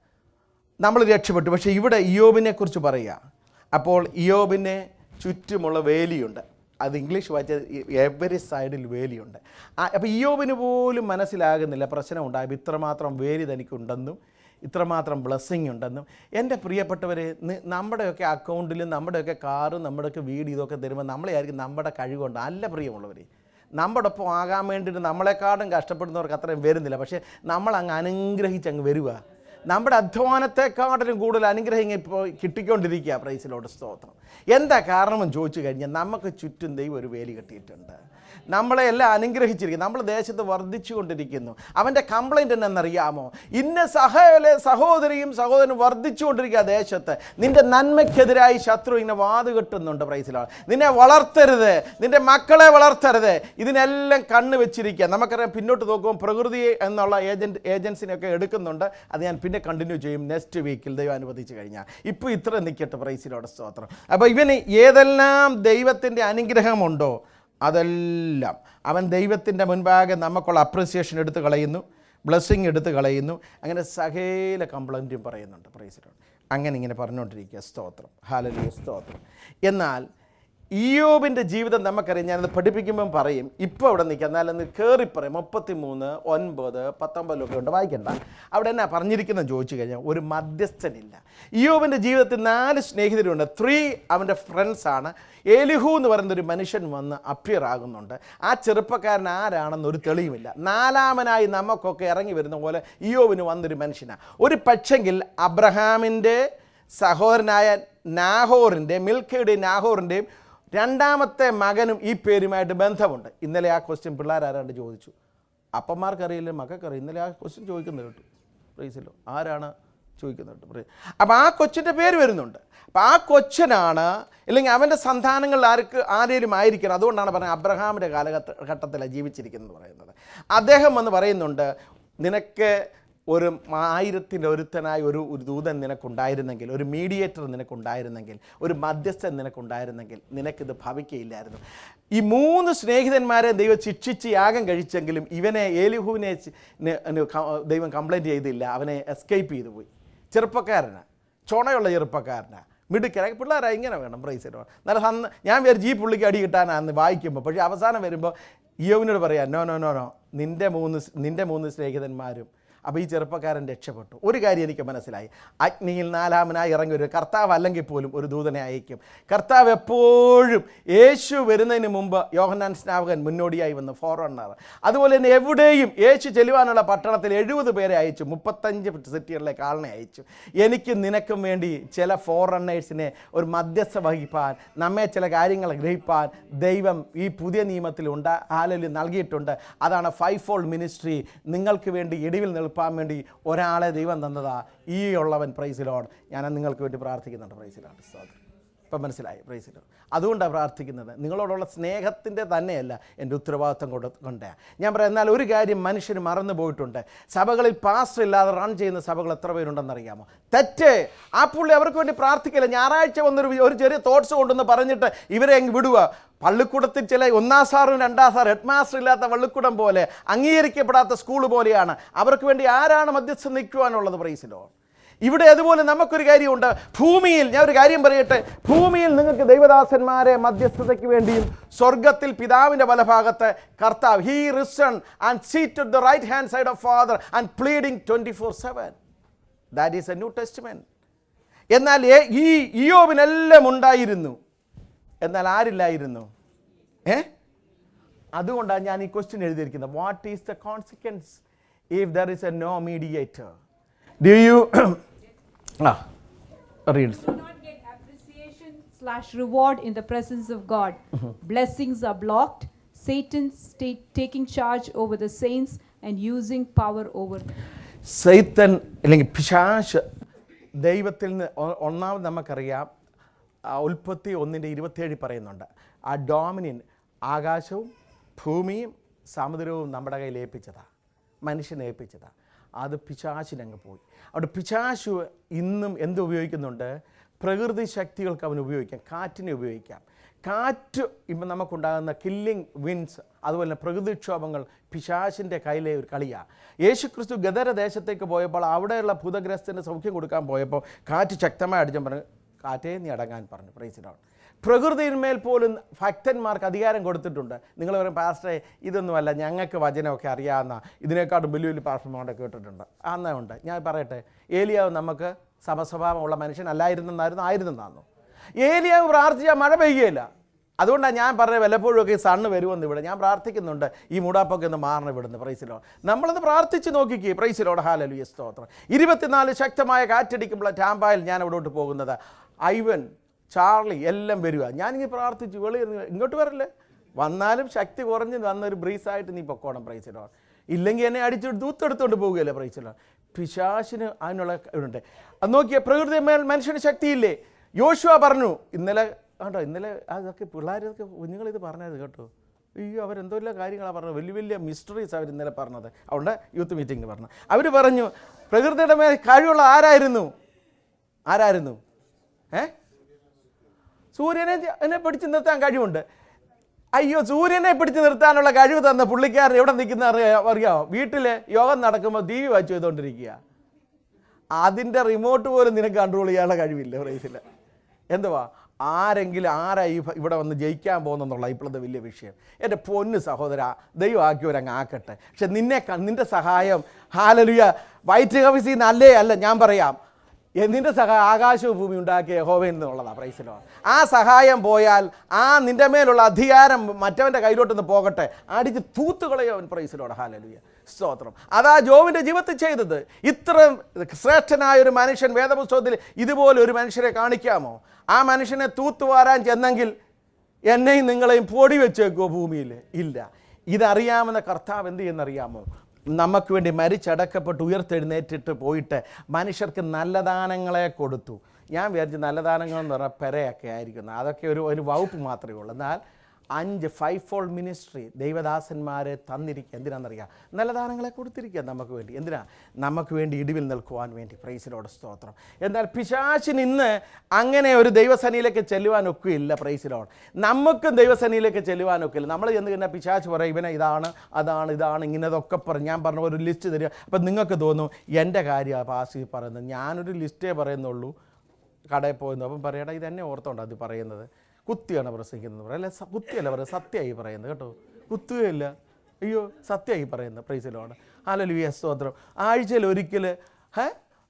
നമ്മൾ രക്ഷപ്പെട്ടു പക്ഷേ ഇവിടെ ഇയോബിനെ കുറിച്ച് പറയുക അപ്പോൾ ഇയോബിനെ ചുറ്റുമുള്ള വേലിയുണ്ട് അത് ഇംഗ്ലീഷ് വായിച്ചത് എവരി സൈഡിൽ വേലിയുണ്ട് ആ അപ്പോൾ ഇയോബിന് പോലും മനസ്സിലാകുന്നില്ല പ്രശ്നം ഉണ്ടായപ്പോൾ ഇത്രമാത്രം വേലി തനിക്കുണ്ടെന്നും ഇത്രമാത്രം ബ്ലെസ്സിങ് ഉണ്ടെന്നും എൻ്റെ പ്രിയപ്പെട്ടവരെ നി- നമ്മുടെയൊക്കെ അക്കൗണ്ടിലും നമ്മുടെയൊക്കെ കാറും നമ്മുടെയൊക്കെ വീട് ഇതൊക്കെ തരുമ്പോൾ നമ്മളെ ആയിരിക്കും നമ്മുടെ കഴിവുണ്ട് അല്ല പ്രിയമുള്ളവർ നമ്മുടെ ഒപ്പം ആകാൻ വേണ്ടിയിട്ട് നമ്മളെക്കാളും കഷ്ടപ്പെടുന്നവർക്ക് അത്രയും വരുന്നില്ല പക്ഷേ നമ്മൾ അങ്ങ് അനുഗ്രഹിച്ച് അങ്ങ് വരിക നമ്മുടെ അധ്വാനത്തെക്കാട്ടിലും കൂടുതൽ അനുഗ്രഹം ഇപ്പോൾ കിട്ടിക്കൊണ്ടിരിക്കുക പ്രൈസിലോട് സ്തോത്രം എന്താ കാരണമെന്ന് ചോദിച്ചു കഴിഞ്ഞാൽ നമുക്ക് ചുറ്റും ദൈവം ഒരു വേലി കെട്ടിയിട്ടുണ്ട് നമ്മളെ എല്ലാം അനുഗ്രഹിച്ചിരിക്കുന്നു നമ്മൾ ദേശത്ത് വർദ്ധിച്ചു കൊണ്ടിരിക്കുന്നു അവൻ്റെ കംപ്ലൈൻറ്റ് എന്നറിയാമോ ഇന്ന സഹോല സഹോദരിയും സഹോദരനും വർദ്ധിച്ചു കൊണ്ടിരിക്കുക ദേശത്ത് നിന്റെ നന്മയ്ക്കെതിരായി ശത്രു ഇങ്ങനെ വാത് കെട്ടുന്നുണ്ട് പ്രൈസിലാണ് നിന്നെ വളർത്തരുത് നിന്റെ മക്കളെ വളർത്തരുത് ഇതിനെല്ലാം കണ്ണ് വെച്ചിരിക്കുക നമുക്കറിയാം പിന്നോട്ട് നോക്കുമ്പോൾ പ്രകൃതി എന്നുള്ള ഏജൻറ്റ് ഏജൻസിനെയൊക്കെ എടുക്കുന്നുണ്ട് അത് ഞാൻ പിന്നെ കണ്ടിന്യൂ ചെയ്യും നെക്സ്റ്റ് വീക്കിൽ ദൈവം അനുവദിച്ചു കഴിഞ്ഞാൽ ഇപ്പോൾ ഇത്ര നിൽക്കട്ടെ പ്രൈസിലോടെ സ്തോത്രം അപ്പോൾ ഇവന് ഏതെല്ലാം ദൈവത്തിൻ്റെ അനുഗ്രഹമുണ്ടോ അതെല്ലാം അവൻ ദൈവത്തിൻ്റെ മുൻപാകെ നമുക്കുള്ള അപ്രിസിയേഷൻ എടുത്ത് കളയുന്നു ബ്ലെസ്സിങ് എടുത്ത് കളയുന്നു അങ്ങനെ സകല കംപ്ലൈൻറ്റും പറയുന്നുണ്ട് പ്രൈസിലോട് അങ്ങനെ ഇങ്ങനെ പറഞ്ഞുകൊണ്ടിരിക്കുക സ്തോത്രം ഹാലലിയ സ്തോത്രം എന്നാൽ ഇയോബിൻ്റെ ജീവിതം നമുക്കറിയാം ഞാനത് പഠിപ്പിക്കുമ്പം പറയും ഇപ്പോൾ അവിടെ നിൽക്കുക എന്നാലൊന്ന് കയറി പറയും മുപ്പത്തി മൂന്ന് ഒൻപത് പത്തൊമ്പതിലൊക്കെ ഉണ്ട് വായിക്കണ്ട അവിടെ എന്നാ പറഞ്ഞിരിക്കുന്നത് ചോദിച്ചു കഴിഞ്ഞാൽ ഒരു മധ്യസ്ഥനില്ല ഇയോബിൻ്റെ ജീവിതത്തിൽ നാല് സ്നേഹിതരുണ്ട് ത്രീ അവൻ്റെ ഫ്രണ്ട്സാണ് ഏലിഹു എന്ന് പറയുന്ന ഒരു മനുഷ്യൻ വന്ന് അപ്പിയർ ആകുന്നുണ്ട് ആ ചെറുപ്പക്കാരൻ ആരാണെന്ന് ഒരു തെളിയുമില്ല നാലാമനായി നമുക്കൊക്കെ ഇറങ്ങി വരുന്ന പോലെ ഇയോബിന് വന്നൊരു മനുഷ്യനാണ് ഒരു പക്ഷെങ്കിൽ അബ്രഹാമിൻ്റെ സഹോദരനായ നാഹോറിൻ്റെ മിൽക്കയുടെയും നാഹോറിൻ്റെയും രണ്ടാമത്തെ മകനും ഈ പേരുമായിട്ട് ബന്ധമുണ്ട് ഇന്നലെ ആ ക്വസ്റ്റ്യൻ പിള്ളേരാരാണ്ട് ചോദിച്ചു അപ്പന്മാർക്കറിയില്ല മക്കൾക്കറിയാം ഇന്നലെ ആ ക്വസ്റ്റ്യൻ ചോദിക്കുന്നത് കേട്ടു പ്രൈസിലോ ആരാണ് ചോദിക്കുന്നത് കേട്ടു പ്രൈ അപ്പോൾ ആ കൊച്ചിൻ്റെ പേര് വരുന്നുണ്ട് അപ്പോൾ ആ കൊച്ചനാണ് അല്ലെങ്കിൽ അവൻ്റെ സന്താനങ്ങളിൽ ആർക്ക് ആരേലും ആയിരിക്കണം അതുകൊണ്ടാണ് പറയുന്നത് അബ്രഹാമിൻ്റെ കാലഘട്ട ഘട്ടത്തിലാണ് ജീവിച്ചിരിക്കുന്നത് പറയുന്നത് അദ്ദേഹം വന്ന് പറയുന്നുണ്ട് നിനക്ക് ഒരു ആയിരത്തിൻ്റെ ഒരുത്തനായി ഒരു ഒരു ദൂതൻ നിനക്കുണ്ടായിരുന്നെങ്കിൽ ഒരു മീഡിയേറ്റർ നിനക്കുണ്ടായിരുന്നെങ്കിൽ ഒരു മധ്യസ്ഥൻ നിനക്കുണ്ടായിരുന്നെങ്കിൽ നിനക്കിത് ഭവിക്കയില്ലായിരുന്നു ഈ മൂന്ന് സ്നേഹിതന്മാരെ ദൈവം ശിക്ഷിച്ച് യാഗം കഴിച്ചെങ്കിലും ഇവനെ ഏലിഹുവിനെ ചി- ന് ന് ക- ദൈവം കംപ്ലൈൻറ്റ് ചെയ്തില്ല അവനെ എസ്കേപ്പ് ചെയ്തു പോയി ചെറുപ്പക്കാരനാണ് ചുണയുള്ള ചെറുപ്പക്കാരനാണ് മിടുക്കരായി പിള്ളേരാ ഇങ്ങനെ വേണം പ്രൈസ് നല്ല സന്ന ഞാൻ വിചാരിച്ചു ഈ പുള്ളിക്ക് അടി കിട്ടാനാന്ന് വായിക്കുമ്പോൾ പക്ഷേ അവസാനം വരുമ്പോൾ യോവിനോട് പറയാം നോ നോ നോ നോ നിൻ്റെ മൂന്ന് സ്- നിൻ്റെ മൂന്ന് സ്നേഹിതന്മാരും അപ്പോൾ ഈ ചെറുപ്പക്കാരൻ രക്ഷപ്പെട്ടു ഒരു കാര്യം എനിക്ക് മനസ്സിലായി അഗ്നിയിൽ നാലാമനായി ഇറങ്ങി ഒരു കർത്താവ് അല്ലെങ്കിൽ പോലും ഒരു ദൂതനെ അയക്കും കർത്താവ് എപ്പോഴും യേശു വരുന്നതിന് മുമ്പ് യോഹന്നാൻ സ്നാപകൻ മുന്നോടിയായി വന്ന് ഫോർറണ്ണർ അതുപോലെ തന്നെ എവിടെയും യേശു ചെല്ലുവാനുള്ള പട്ടണത്തിൽ എഴുപത് പേരെ അയച്ചു മുപ്പത്തഞ്ച് സിറ്റികളിലേക്ക് ആളിനെ അയച്ചു എനിക്ക് നിനക്കും വേണ്ടി ചില ഫോറണ്ണേഴ്സിനെ ഒരു മധ്യസ്ഥ വഹിപ്പാൻ നമ്മെ ചില കാര്യങ്ങൾ ഗ്രഹിപ്പാൻ ദൈവം ഈ പുതിയ നിയമത്തിൽ ഉണ്ട് ആലല് നൽകിയിട്ടുണ്ട് അതാണ് ഫൈവ് ഫോൾ മിനിസ്ട്രി നിങ്ങൾക്ക് വേണ്ടി ഇടിവിൽ നിൽപ്പാൻ വേണ്ടി ഒരാളെ ദൈവം തന്നതാ ഈ ഉള്ളവൻ പ്രൈസിലോട് ഞാൻ നിങ്ങൾക്ക് വേണ്ടി പ്രാർത്ഥിക്കുന്നുണ്ട് പ്രൈസിലോട് സ്തോത്രം ഇപ്പം മനസ്സിലായി പ്രൈസിലോ അതുകൊണ്ടാണ് പ്രാർത്ഥിക്കുന്നത് നിങ്ങളോടുള്ള സ്നേഹത്തിൻ്റെ തന്നെയല്ല എൻ്റെ ഉത്തരവാദിത്വം കൊണ്ട് കൊണ്ടാണ് ഞാൻ പറയാം എന്നാൽ ഒരു കാര്യം മനുഷ്യന് മറന്നു പോയിട്ടുണ്ട് സഭകളിൽ പാസ്റ്റർ ഇല്ലാതെ റൺ ചെയ്യുന്ന സഭകൾ എത്ര പേരുണ്ടെന്നറിയാമോ തെറ്റ് ആ പുള്ളി അവർക്ക് വേണ്ടി പ്രാർത്ഥിക്കില്ല ഞായറാഴ്ച വന്നൊരു വി- ഒരു ചെറിയ തോട്ട്സ് കൊണ്ടെന്ന് പറഞ്ഞിട്ട് ഇവരെ അങ്ങ് വിടുക പള്ളിക്കൂടത്തിൽ ചില ഒന്നാം സാറും രണ്ടാം സാർ ഹെഡ് മാസ്റ്റർ ഇല്ലാത്ത പള്ളിക്കൂടം പോലെ അംഗീകരിക്കപ്പെടാത്ത സ്കൂൾ പോലെയാണ് അവർക്ക് വേണ്ടി ആരാണ് മധ്യസ്ഥം നിൽക്കുവാനുള്ളത് പ്രൈസിലോ ഇവിടെ അതുപോലെ നമുക്കൊരു കാര്യമുണ്ട് ഭൂമിയിൽ ഞാൻ ഒരു കാര്യം പറയട്ടെ ഭൂമിയിൽ നിങ്ങൾക്ക് ദൈവദാസന്മാരെ മധ്യസ്ഥതയ്ക്ക് വേണ്ടിയും സ്വർഗത്തിൽ പിതാവിൻ്റെ വലഭാഗത്ത് കർത്താവ് he risen and seat the right hand side of father and pleading twenty four seven that is a new testament എന്നാൽ ഏ- ഈ ഇയോബിനെല്ലാം ഉണ്ടായിരുന്നു എന്നാൽ ആരില്ലായിരുന്നു ഏ അതുകൊണ്ടാണ് ഞാൻ ഈ ക്വസ്റ്റ്യൻ എഴുതിയിരിക്കുന്നത് what is the consequence if there is a no mediator do you ആ reads do not get appreciation slash reward in the presence of God. Blessings are blocked. Satan's sta- taking charge over the saints and using power over them. Satan അല്ലെങ്കിൽ പിശാശ് ദൈവത്തിൽ നിന്ന് O- ഒന്നാമത് നമുക്കറിയാം ആ ഉൽപ്പത്തി ഒന്നിൻ്റെ ഇരുപത്തേഴ് പറയുന്നുണ്ട് ആ ഡോമിനിയൻ ആകാശവും ഭൂമിയും സമുദ്രവും നമ്മുടെ കയ്യിൽ ഏൽപ്പിച്ചതാണ് മനുഷ്യനെ ഏൽപ്പിച്ചതാണ് അത് പിശാശിനങ്ങ് പോയി അവിടെ പിശാശു ഇന്നും എന്ത് ഉപയോഗിക്കുന്നുണ്ട് പ്രകൃതി ശക്തികൾക്ക് അവൻ ഉപയോഗിക്കാം കാറ്റിനെ ഉപയോഗിക്കാം കാറ്റ് ഇപ്പം നമുക്കുണ്ടാകുന്ന കില്ലിംഗ് വിൻസ് അതുപോലെ തന്നെ പ്രകൃതിക്ഷോഭങ്ങൾ പിശാശിൻ്റെ കയ്യിലെ ഒരു കളിയാണ് യേശുക്രിസ്തു ഗദര ദേശത്തേക്ക് പോയപ്പോൾ അവിടെയുള്ള ഭൂതഗ്രസ്തന് സൗഖ്യം കൊടുക്കാൻ പോയപ്പോൾ കാറ്റ് ശക്തമായി അടിച്ചും പറഞ്ഞു കാറ്റേ നീ അടങ്ങാൻ പറഞ്ഞു പ്രൈസിലാണ് പ്രകൃതിയിന്മേൽ പോലും ഭക്തന്മാർക്ക് അധികാരം കൊടുത്തിട്ടുണ്ട് നിങ്ങൾ പറയും പാസ്റ്ററെ ഇതൊന്നുമല്ല ഞങ്ങൾക്ക് വചനമൊക്കെ അറിയാവുന്ന ഇതിനേക്കാളും വലിയ വലിയ പാസ്റ്റർമാരുടെ കേട്ടിട്ടുണ്ട് അന്നേ ഉണ്ട് ഞാൻ പറയട്ടെ ഏലിയാവ് നമുക്ക് സമസ്വഭാവമുള്ള മനുഷ്യനല്ലായിരുന്നെന്നായിരുന്നു ആയിരുന്നെന്നാന്നു ഏലിയാവ് പ്രാർത്ഥിച്ചാൽ മഴ പെയ്യുകയില്ല അതുകൊണ്ടാണ് ഞാൻ പറഞ്ഞത് വല്ലപ്പോഴും ഒക്കെ ഈ സണ്ണ് വരുമെന്ന് ഇവിടെ ഞാൻ പ്രാർത്ഥിക്കുന്നുണ്ട് ഈ മൂടാപ്പൊക്കെ ഒന്ന് മാറണം ഇവിടുന്ന് പ്രൈസിലോ നമ്മളത് പ്രാർത്ഥിച്ച് നോക്കിക്കേ പ്രൈസിലോട് ഹാലലുയ സ്തോത്രം ഇരുപത്തിനാല് ശക്തമായ കാറ്റടിക്കുമ്പോൾ ടാമ്പായിൽ ഞാൻ അവിടോട്ട് പോകുന്നത് ഐവൻ ചാർലി എല്ലാം വരിക ഞാനിങ്ങനെ പ്രാർത്ഥിച്ചു വെളി ഇങ്ങോട്ട് വരല്ലേ വന്നാലും ശക്തി കുറഞ്ഞ് വന്നൊരു ബ്രീസായിട്ട് നീ പൊക്കോണം പ്രൈസിലോ ഇല്ലെങ്കിൽ എന്നെ അടിച്ചു ദൂത്തെടുത്തോണ്ട് പോവുകയല്ലേ പ്രൈസിലോ പിശാശിന് അതിനുള്ള ഇതുണ്ട് അത് നോക്കിയ പ്രകൃതി മേൽ മനുഷ്യന് ശക്തിയില്ലേ യോശുവ പറഞ്ഞു ഇന്നലെ കേട്ടോ ഇന്നലെ അതൊക്കെ പിള്ളേരൊക്കെ കുഞ്ഞുങ്ങളിത് പറഞ്ഞത് കേട്ടോ അയ്യോ അവരെന്തോല്ലാം കാര്യങ്ങളാണ് പറഞ്ഞത് വലിയ വലിയ മിസ്റ്ററീസ് അവർ ഇന്നലെ പറഞ്ഞത് അതുകൊണ്ട് യൂത്ത് മീറ്റിംഗിൽ പറഞ്ഞു അവർ പറഞ്ഞു പ്രകൃതിയുടെ മേൽ കഴിവുള്ള ആരായിരുന്നു ആരായിരുന്നു ഏ സൂര്യനെ എന്നെ പിടിച്ചു നിർത്താൻ കഴിവുണ്ട് അയ്യോ സൂര്യനെ പിടിച്ചു നിർത്താനുള്ള കഴിവ് തന്ന പുള്ളിക്കാരൻ എവിടെ നിൽക്കുന്ന അറിയാ അറിയാമോ വീട്ടിൽ യോഗം നടക്കുമ്പോൾ ടി വി വാച്ച് ചെയ്തുകൊണ്ടിരിക്കുക അതിൻ്റെ റിമോട്ട് പോലും നിനക്ക് കൺട്രോൾ ചെയ്യാനുള്ള കഴിവില്ല പ്രൈസില്ല എന്തുവാ ആരെങ്കിലും ആരാ ഈ ഭ- ഇവിടെ വന്ന് ജയിക്കാൻ പോകുന്നെന്നുള്ള ഇപ്പോഴത്തെ വലിയ വിഷയം എൻ്റെ പൊന്ന് സഹോദര ദൈവം ആക്കിയവരങ്ങ് ആക്കട്ടെ പക്ഷെ നിന്നെ ക- നിന്റെ സഹായം ഹാലലുയ വൈറ്റ് ഹൗസിൽ നല്ലേ അല്ല ഞാൻ പറയാം എ- നിന്റെ സഹായം ആകാശവും ഭൂമി ഉണ്ടാക്കിയ യഹോവയിൽ നിന്നുള്ളതാണ് പ്രൈസിലോ ആ സഹായം പോയാൽ ആ നിന്റെ മേലുള്ള അധികാരം മറ്റവൻ്റെ കയ്യിലോട്ടൊന്ന് പോകട്ടെ അടിച്ച് തൂത്തുകളയോ അവൻ പ്രൈസിലോടെ ഹാലലുയ സ്തോത്രം അതാ ജോവിൻ്റെ ജീവിതത്തിൽ ചെയ്തത് ഇത്ര ശ്രേഷ്ഠനായ ഒരു മനുഷ്യൻ വേദപുസ്തകത്തിൽ ഇതുപോലെ ഒരു മനുഷ്യരെ കാണിക്കാമോ ആ മനുഷ്യനെ തൂത്തുവാരാൻ ചെന്നെങ്കിൽ എന്നെയും നിങ്ങളെയും പൊടി വെച്ചേക്കോ ഭൂമിയിൽ ഇല്ല ഇതറിയാമെന്ന കർത്താവ് എന്ത് ചെയ്യുന്നറിയാമോ നമുക്ക് വേണ്ടി മരിച്ചടക്കപ്പെട്ട് ഉയർത്തെഴുന്നേറ്റിട്ട് പോയിട്ട് മനുഷ്യർക്ക് നല്ല ദാനങ്ങളെ കൊടുത്തു ഞാൻ വിചാരിച്ചു നല്ല ദാനങ്ങൾ എന്ന് പറഞ്ഞാൽ പെരയൊക്കെ ആയിരിക്കുന്നു അതൊക്കെ ഒരു ഒരു വകുപ്പ് മാത്രമേ ഉള്ളൂ എന്നാൽ അഞ്ച് ഫൈവ് ഫോൾ മിനിസ്ട്രി ദൈവദാസന്മാരെ തന്നിരിക്കുക എന്തിനാണെന്നറിയാം നല്ല ദാനങ്ങളെ കൊടുത്തിരിക്കുക നമുക്ക് വേണ്ടി എന്തിനാ നമുക്ക് വേണ്ടി ഇടിവിൽ നിൽക്കുവാൻ വേണ്ടി പ്രൈസിലോട് സ്തോത്രം എന്നാൽ പിശാചിന് ഇന്ന് അങ്ങനെ ഒരു ദൈവസനിയിലേക്ക് ചെല്ലുവാൻ ഒക്കുകയില്ല പ്രൈസിലോട് നമുക്കും ദൈവസനിയിലേക്ക് ചെല്ലുവാൻ ഒക്കില്ല നമ്മൾ ചെന്ന് കഴിഞ്ഞാൽ പിശാച്ച് പറയും ഇവനെ ഇതാണ് അതാണ് ഇതാണ് ഇങ്ങനതൊക്കെ പറയും ഞാൻ പറഞ്ഞ ഒരു ലിസ്റ്റ് തരിക അപ്പം നിങ്ങൾക്ക് തോന്നും എൻ്റെ കാര്യമാണ് പാസ് പറയുന്നത് ഞാനൊരു ലിസ്റ്റേ പറയുന്നുള്ളൂ കടയിൽ പോയിരുന്നു അപ്പം പറയടാ ഇതെന്നെ ഓർത്തോണ്ട് അത് പറയുന്നത് കുത്തിയാണ് പ്രസംഗിക്കുന്നത് പറയും അല്ല സ- കുത്തിയല്ല പറയുന്നത് സത്യമായി പറയുന്നത് കേട്ടോ കുത്തുകയില്ല അയ്യോ സത്യമായി പറയുന്നത് പ്രൈസിലോണ് ആലലുവിയ സ്തോത്രം ആഴ്ചയിൽ ഒരിക്കൽ ഹേ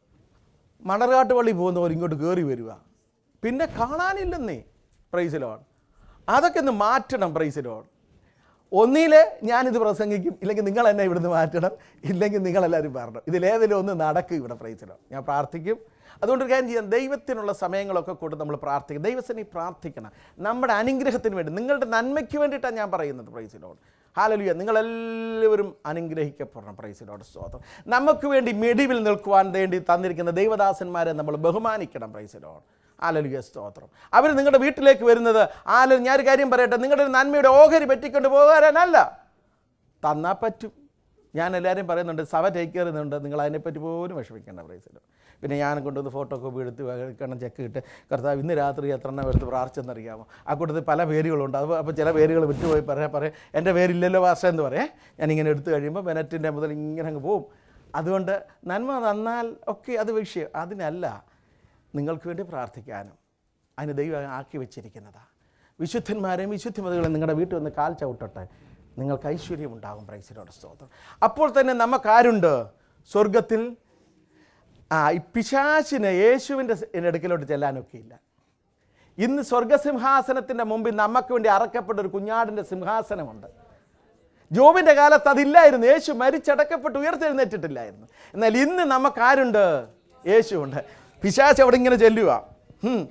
മണർകാട്ട് പള്ളി പോകുന്നവർ ഇങ്ങോട്ട് കയറി വരിക പിന്നെ കാണാനില്ലെന്നേ പ്രൈസിലോൺ അതൊക്കെ ഒന്ന് മാറ്റണം പ്രൈസിലോൺ ഒന്നിൽ ഞാനിത് പ്രസംഗിക്കും ഇല്ലെങ്കിൽ നിങ്ങൾ എന്നെ ഇവിടുന്ന് മാറ്റണം ഇല്ലെങ്കിൽ നിങ്ങളെല്ലാവരും വരണം ഇതിലേതെങ്കിലും ഒന്ന് നടക്കും ഇവിടെ പ്രൈസിലോ ഞാൻ പ്രാർത്ഥിക്കും അതുകൊണ്ട് ഒരു കാര്യം ചെയ്യാം ദൈവത്തിനുള്ള സമയങ്ങളൊക്കെ കൊണ്ട് നമ്മൾ പ്രാർത്ഥിക്കും ദൈവസനെ പ്രാർത്ഥിക്കണം നമ്മുടെ അനുഗ്രഹത്തിന് വേണ്ടി നിങ്ങളുടെ നന്മയ്ക്ക് വേണ്ടിയിട്ടാണ് ഞാൻ പറയുന്നത് പ്രൈസിലോട് ഹാലലുയ നിങ്ങളെല്ലാവരും അനുഗ്രഹിക്കപ്പെടണം പ്രൈസിലോട് സ്തോത്രം നമുക്ക് വേണ്ടി മെഡിവിൽ നിൽക്കുവാൻ വേണ്ടി തന്നിരിക്കുന്ന ദൈവദാസന്മാരെ നമ്മൾ ബഹുമാനിക്കണം പ്രൈസിലോട് ആലലുയ സ്തോത്രം അവർ നിങ്ങളുടെ വീട്ടിലേക്ക് വരുന്നത് ആല ഞാനൊരു കാര്യം പറയട്ടെ നിങ്ങളുടെ ഒരു നന്മയുടെ ഓഹരി പറ്റിക്കൊണ്ട് പോകാനല്ല തന്നാൽ പറ്റും ഞാൻ എല്ലാവരും പറയുന്നുണ്ട് സഭ ടേക്ക് കയറുന്നുണ്ട് നിങ്ങൾ അതിനെപ്പറ്റി പോലും വിഷമിക്കേണ്ട പ്രൈസിലോ പിന്നെ ഞാൻ കൊണ്ടുവന്ന് ഫോട്ടോ കോപ്പി എടുത്ത് വെക്കണം ചെക്ക് ഇട്ട് കർത്താവ് ഇന്ന് രാത്രി എത്ര എണ്ണം എടുത്ത് പ്രാർത്ഥിച്ചെന്നറിയാമോ ആ കൂട്ടത്തിൽ പല പേരുകളുണ്ട് അത് അപ്പോൾ ചില പേരുകൾ വിട്ടുപോയി പറയാം പറയാം എൻ്റെ പേരില്ലല്ലോ ഭാഷ എന്ന് പറയേ ഞാനിങ്ങനെ എടുത്തു കഴിയുമ്പോൾ ബെനറ്റിൻ്റെ മുതൽ ഇങ്ങനെ അങ്ങ് പോവും അതുകൊണ്ട് നന്മ തന്നാൽ ഒക്കെ അത് വിഷയം അതിനല്ല നിങ്ങൾക്ക് വേണ്ടി പ്രാർത്ഥിക്കാനും അതിന് ദൈവം ആക്കി വെച്ചിരിക്കുന്നതാണ് വിശുദ്ധന്മാരെയും വിശുദ്ധിമതികളെയും നിങ്ങളുടെ വീട്ടിൽ വന്ന് കാൽ ചവിട്ടട്ടെ നിങ്ങൾക്ക് ഐശ്വര്യം ഉണ്ടാകും പ്രൈസിനോട് സ്തോത്രം അപ്പോൾ തന്നെ നമുക്കാരുണ്ട് സ്വർഗത്തിൽ ആ ഈ പിശാചിന് യേശുവിൻ്റെ അടുക്കലോട്ട് ചെല്ലാനൊക്കെ ഇല്ല ഇന്ന് സ്വർഗസിംഹാസനത്തിൻ്റെ മുമ്പിൽ നമുക്ക് വേണ്ടി അറക്കപ്പെട്ട ഒരു കുഞ്ഞാടിൻ്റെ സിംഹാസനമുണ്ട് ജോബിൻ്റെ കാലത്ത് അതില്ലായിരുന്നു യേശു മരിച്ചടക്കപ്പെട്ട് ഉയർത്തെഴുന്നേറ്റിട്ടില്ലായിരുന്നു എന്നാൽ ഇന്ന് നമുക്കാരുണ്ട് യേശുവുണ്ട് പിശാച്ച് അവിടെ ഇങ്ങനെ ചെല്ലുക ഹും.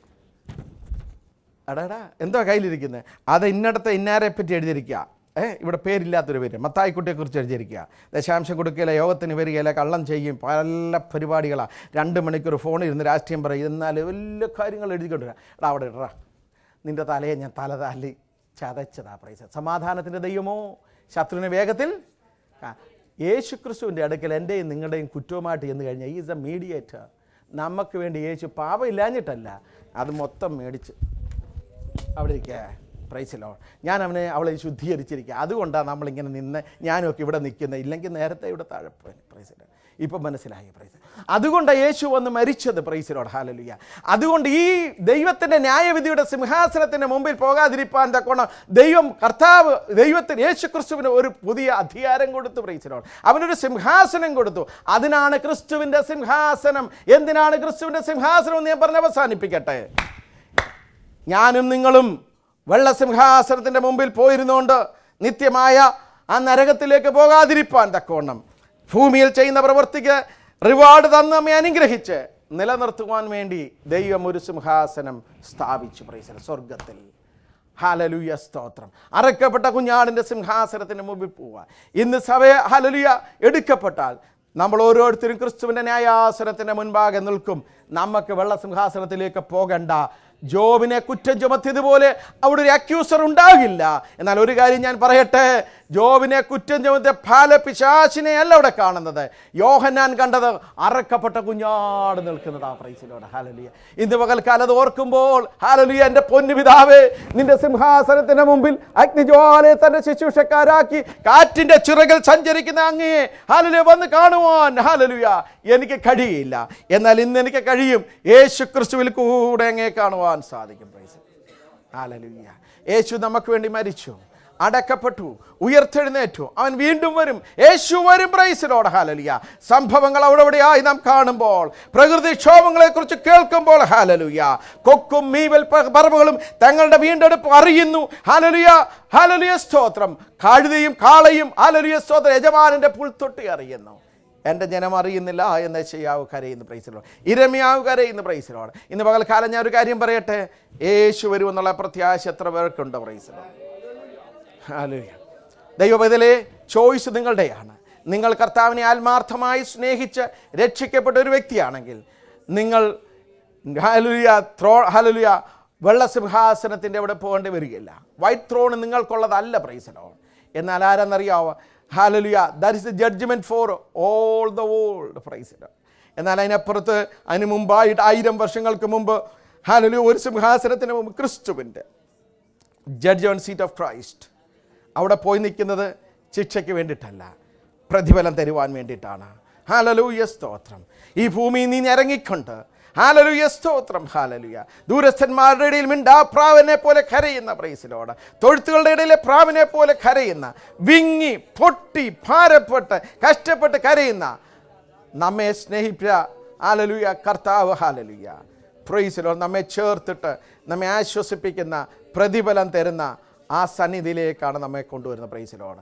എടാടാ എന്തോ കയ്യിലിരിക്കുന്നത് അത് ഇന്നടത്തെ ഇന്നാരെ പറ്റി എഴുതിയിരിക്കുക ഏ ഇവിടെ പേരില്ലാത്തൊരു പേര് മത്തായിക്കുട്ടിയെക്കുറിച്ച് എഴുതിയിരിക്കുക ദശാംശം കൊടുക്കുകയില്ല യോഗത്തിന് വരികയില്ല കള്ളം ചെയ്യും പല പരിപാടികളാണ് രണ്ട് മണിക്കൂർ ഫോണിൽ ഇരുന്ന് രാഷ്ട്രീയം പറയും എന്നാൽ വലിയ കാര്യങ്ങൾ എഴുതിക്കൊണ്ടിരിക്കുക എടാ അവിടെ ഇടറാ നിൻ്റെ തലയെ ഞാൻ തല തല്ലി ചതച്ചതാ പ്രൈസ് സമാധാനത്തിൻ്റെ ദൈവമോ ശത്രുവിനെ വേഗത്തിൽ ആ, യേശു ക്രിസ്തുവിൻ്റെ അടുക്കൽ എൻ്റെയും നിങ്ങളുടെയും കുറ്റവുമായിട്ട് ചെന്ന് കഴിഞ്ഞാൽ ഈസ് എ മീഡിയേറ്റർ നമുക്ക് വേണ്ടി യേശു പാപമില്ലാഞ്ഞിട്ടല്ല അത് മൊത്തം മേടിച്ച് അവിടെ ഇരിക്കുക പ്രൈസിലോ ഞാൻ അവനെ അവളെ ശുദ്ധീകരിച്ചിരിക്കുക അതുകൊണ്ടാണ് നമ്മളിങ്ങനെ നിന്ന് ഞാനൊക്കെ ഇവിടെ നിൽക്കുന്നത് ഇല്ലെങ്കിൽ നേരത്തെ ഇവിടെ താഴെ പോയി പ്രൈസിലോ ഇപ്പം മനസ്സിലായി പ്രൈസ് അതുകൊണ്ടാണ് യേശു വന്ന് മരിച്ചത് പ്രൈസിലോട് ഹാലലുയ അതുകൊണ്ട് ഈ ദൈവത്തിൻ്റെ ന്യായവിധിയുടെ സിംഹാസനത്തിൻ്റെ മുമ്പിൽ പോകാതിരിപ്പാൻ തക്കോണം ദൈവം കർത്താവ് ദൈവത്തിന് യേശു ക്രിസ്തുവിന് ഒരു പുതിയ അധികാരം കൊടുത്തു പ്രൈസിലോട് അവനൊരു സിംഹാസനം കൊടുത്തു അതിനാണ് ക്രിസ്തുവിൻ്റെ സിംഹാസനം എന്തിനാണ് ക്രിസ്തുവിൻ്റെ സിംഹാസനം എന്ന് ഞാൻ പറഞ്ഞ് അവസാനിപ്പിക്കട്ടെ ഞാനും നിങ്ങളും വെള്ളസിംഹാസനത്തിൻ്റെ മുമ്പിൽ പോയിരുന്നുകൊണ്ട് നിത്യമായ ആ നരകത്തിലേക്ക് പോകാതിരിപ്പാൻ തക്കവണ്ണം ഭൂമിയിൽ ചെയ്യുന്ന പ്രവൃത്തിക്ക് റിവാർഡ് തന്ന് നമ്മെ അനുഗ്രഹിച്ച് നിലനിർത്തുവാൻ വേണ്ടി ദൈവം ഒരു സിംഹാസനം സ്ഥാപിച്ചു പ്രൈസല സ്വർഗത്തിൽ ഹാലലുയ സ്തോത്രം അറക്കപ്പെട്ട കുഞ്ഞാടിൻ്റെ സിംഹാസനത്തിന് മുമ്പിൽ പോവുക ഇന്ന് സഭയെ ഹലലുയ എടുക്കപ്പെട്ടാൽ നമ്മൾ ഓരോരുത്തരും ക്രിസ്തുവിൻ്റെ ന്യായാസനത്തിൻ്റെ മുൻപാകെ നിൽക്കും നമുക്ക് വെള്ളസിംഹാസനത്തിലേക്ക് പോകണ്ട ജോബിനെ കുറ്റം ചുമത്തിയതുപോലെ അവിടെ ഒരു അക്യൂസർ ഉണ്ടാകില്ല എന്നാൽ ഒരു കാര്യം ഞാൻ പറയട്ടെ ജോബിനെ കുറ്റം ചുമത്തിയ ഫാല പിശാചിനെ അല്ല അവിടെ കാണുന്നത് യോഹന്നാൻ കണ്ടത് അറക്കപ്പെട്ട കുഞ്ഞാട് നിൽക്കുന്നതാ പ്രൈസിലോട് ഹാലലിയ ഇന്ന് പകൽക്കാലം അത് ഓർക്കുമ്പോൾ ഹാലലിയ എൻ്റെ പൊന്നു പിതാവേ നിന്റെ സിംഹാസനത്തിന് മുമ്പിൽ അഗ്നിജ്വാലയെ തന്റെ ശുശ്രൂഷക്കാരാക്കി കാറ്റിന്റെ ചിറകിൽ സഞ്ചരിക്കുന്ന അങ്ങയെ ഹാലലിയ വന്ന് കാണുവാൻ ഹാലലുയ എനിക്ക് കഴിയില്ല എന്നാൽ ഇന്ന് എനിക്ക് കഴിയും യേശു ക്രിസ്തുവിൽ കൂടെ അങ്ങേ കാണുവാൻ സാധിക്കും പ്രൈസ് ഹാലലുയ യേശു നമുക്ക് വേണ്ടി മരിച്ചു അടക്കപ്പെട്ടു ഉയർത്തെഴുന്നേറ്റു അവൻ വീണ്ടും വരും യേശു വരും പ്രൈസിലോട് ഹാലലിയ സംഭവങ്ങൾ അവിടെ ഇവിടെയായി നാം കാണുമ്പോൾ പ്രകൃതിക്ഷോഭങ്ങളെ കുറിച്ച് കേൾക്കുമ്പോൾ ഹാലലുയ കൊക്കും മീവൽ പ- പറവുകളും തങ്ങളുടെ വീണ്ടെടുപ്പ് അറിയുന്നു ഹാലലുയ ഹാലലുയ സ്തോത്രം കഴുതയും കാളയും ഹാലലുയ സ്തോത്രം യജമാനന്റെ പുൽത്തൊട്ടി അറിയുന്നു എൻ്റെ ജനം അറിയുന്നില്ല എന്ന് ചെയ്യാവ് കരയുന്ന പ്രൈസിലോട് ഇരമ്യാവ് കരയുന്ന പ്രൈസിലോട് ഇന്ന് പകൽക്കാലം ഞാൻ ഒരു കാര്യം പറയട്ടെ യേശു വരുമെന്നുള്ള പ്രത്യാശ എത്ര പേർക്കുണ്ട് പ്രൈസിലോട് ഹല്ലേലൂയ. ദൈവപൈതലേ ചോയ്സ് നിങ്ങളുടെയാണ് നിങ്ങൾ കർത്താവിനെ ആത്മാർത്ഥമായി സ്നേഹിച്ച് രക്ഷിക്കപ്പെട്ട ഒരു വ്യക്തിയാണെങ്കിൽ നിങ്ങൾ ഹലുയ ത്രോ ഹലുയ വെള്ളസിംഹാസനത്തിൻ്റെ അവിടെ പോകേണ്ടി വരികയില്ല വൈറ്റ് ത്രോൺ നിങ്ങൾക്കുള്ളതല്ല പ്രൈസലോ എന്നാൽ ആരെന്നറിയാവോ hallelujah that is the judgment for all the world praise the Lord എന്നാൽ അതിനപ്പുറത്ത് അതിന് മുമ്പായിട്ട് ആയിരം വർഷങ്ങൾക്ക് മുമ്പ് ഹാലലുയ ഒരു സിംഹാസനത്തിന് മുമ്പ് ക്രിസ്തുവിൻ്റെ judge on seat of Christ അവിടെ പോയി നിൽക്കുന്നത് ശിക്ഷയ്ക്ക് വേണ്ടിയിട്ടല്ല പ്രതിഫലം തരുവാൻ വേണ്ടിയിട്ടാണ് ഹാലലൂയ സ്തോത്രം ഈ ഭൂമിയിൽ നീ ഇറങ്ങിക്കൊണ്ട് ഹാലലുയ സ്തോത്രം ഹാലലുയ ദൂരസ്ഥന്മാരുടെ ഇടയിൽ മിണ്ടാ പ്രാവിനെ പോലെ കരയുന്ന പ്രൈസിലോട് തൊഴുത്തുകളുടെ ഇടയിലെ പ്രാവിനെ പോലെ കരയുന്ന വിങ്ങി പൊട്ടി ഭാരപ്പെട്ട് കഷ്ടപ്പെട്ട് കരയുന്ന നമ്മെ സ്നേഹിച്ച ഹാലലുയ കർത്താവ് ഹാലലുയ പ്രൈസിലോ നമ്മെ ചേർത്തിട്ട് നമ്മെ ആശ്വസിപ്പിക്കുന്ന പ്രതിഫലം തരുന്ന ആ സന്നിധിയിലേക്കാണ് നമ്മെ കൊണ്ടുവരുന്ന പ്രൈസിലോട്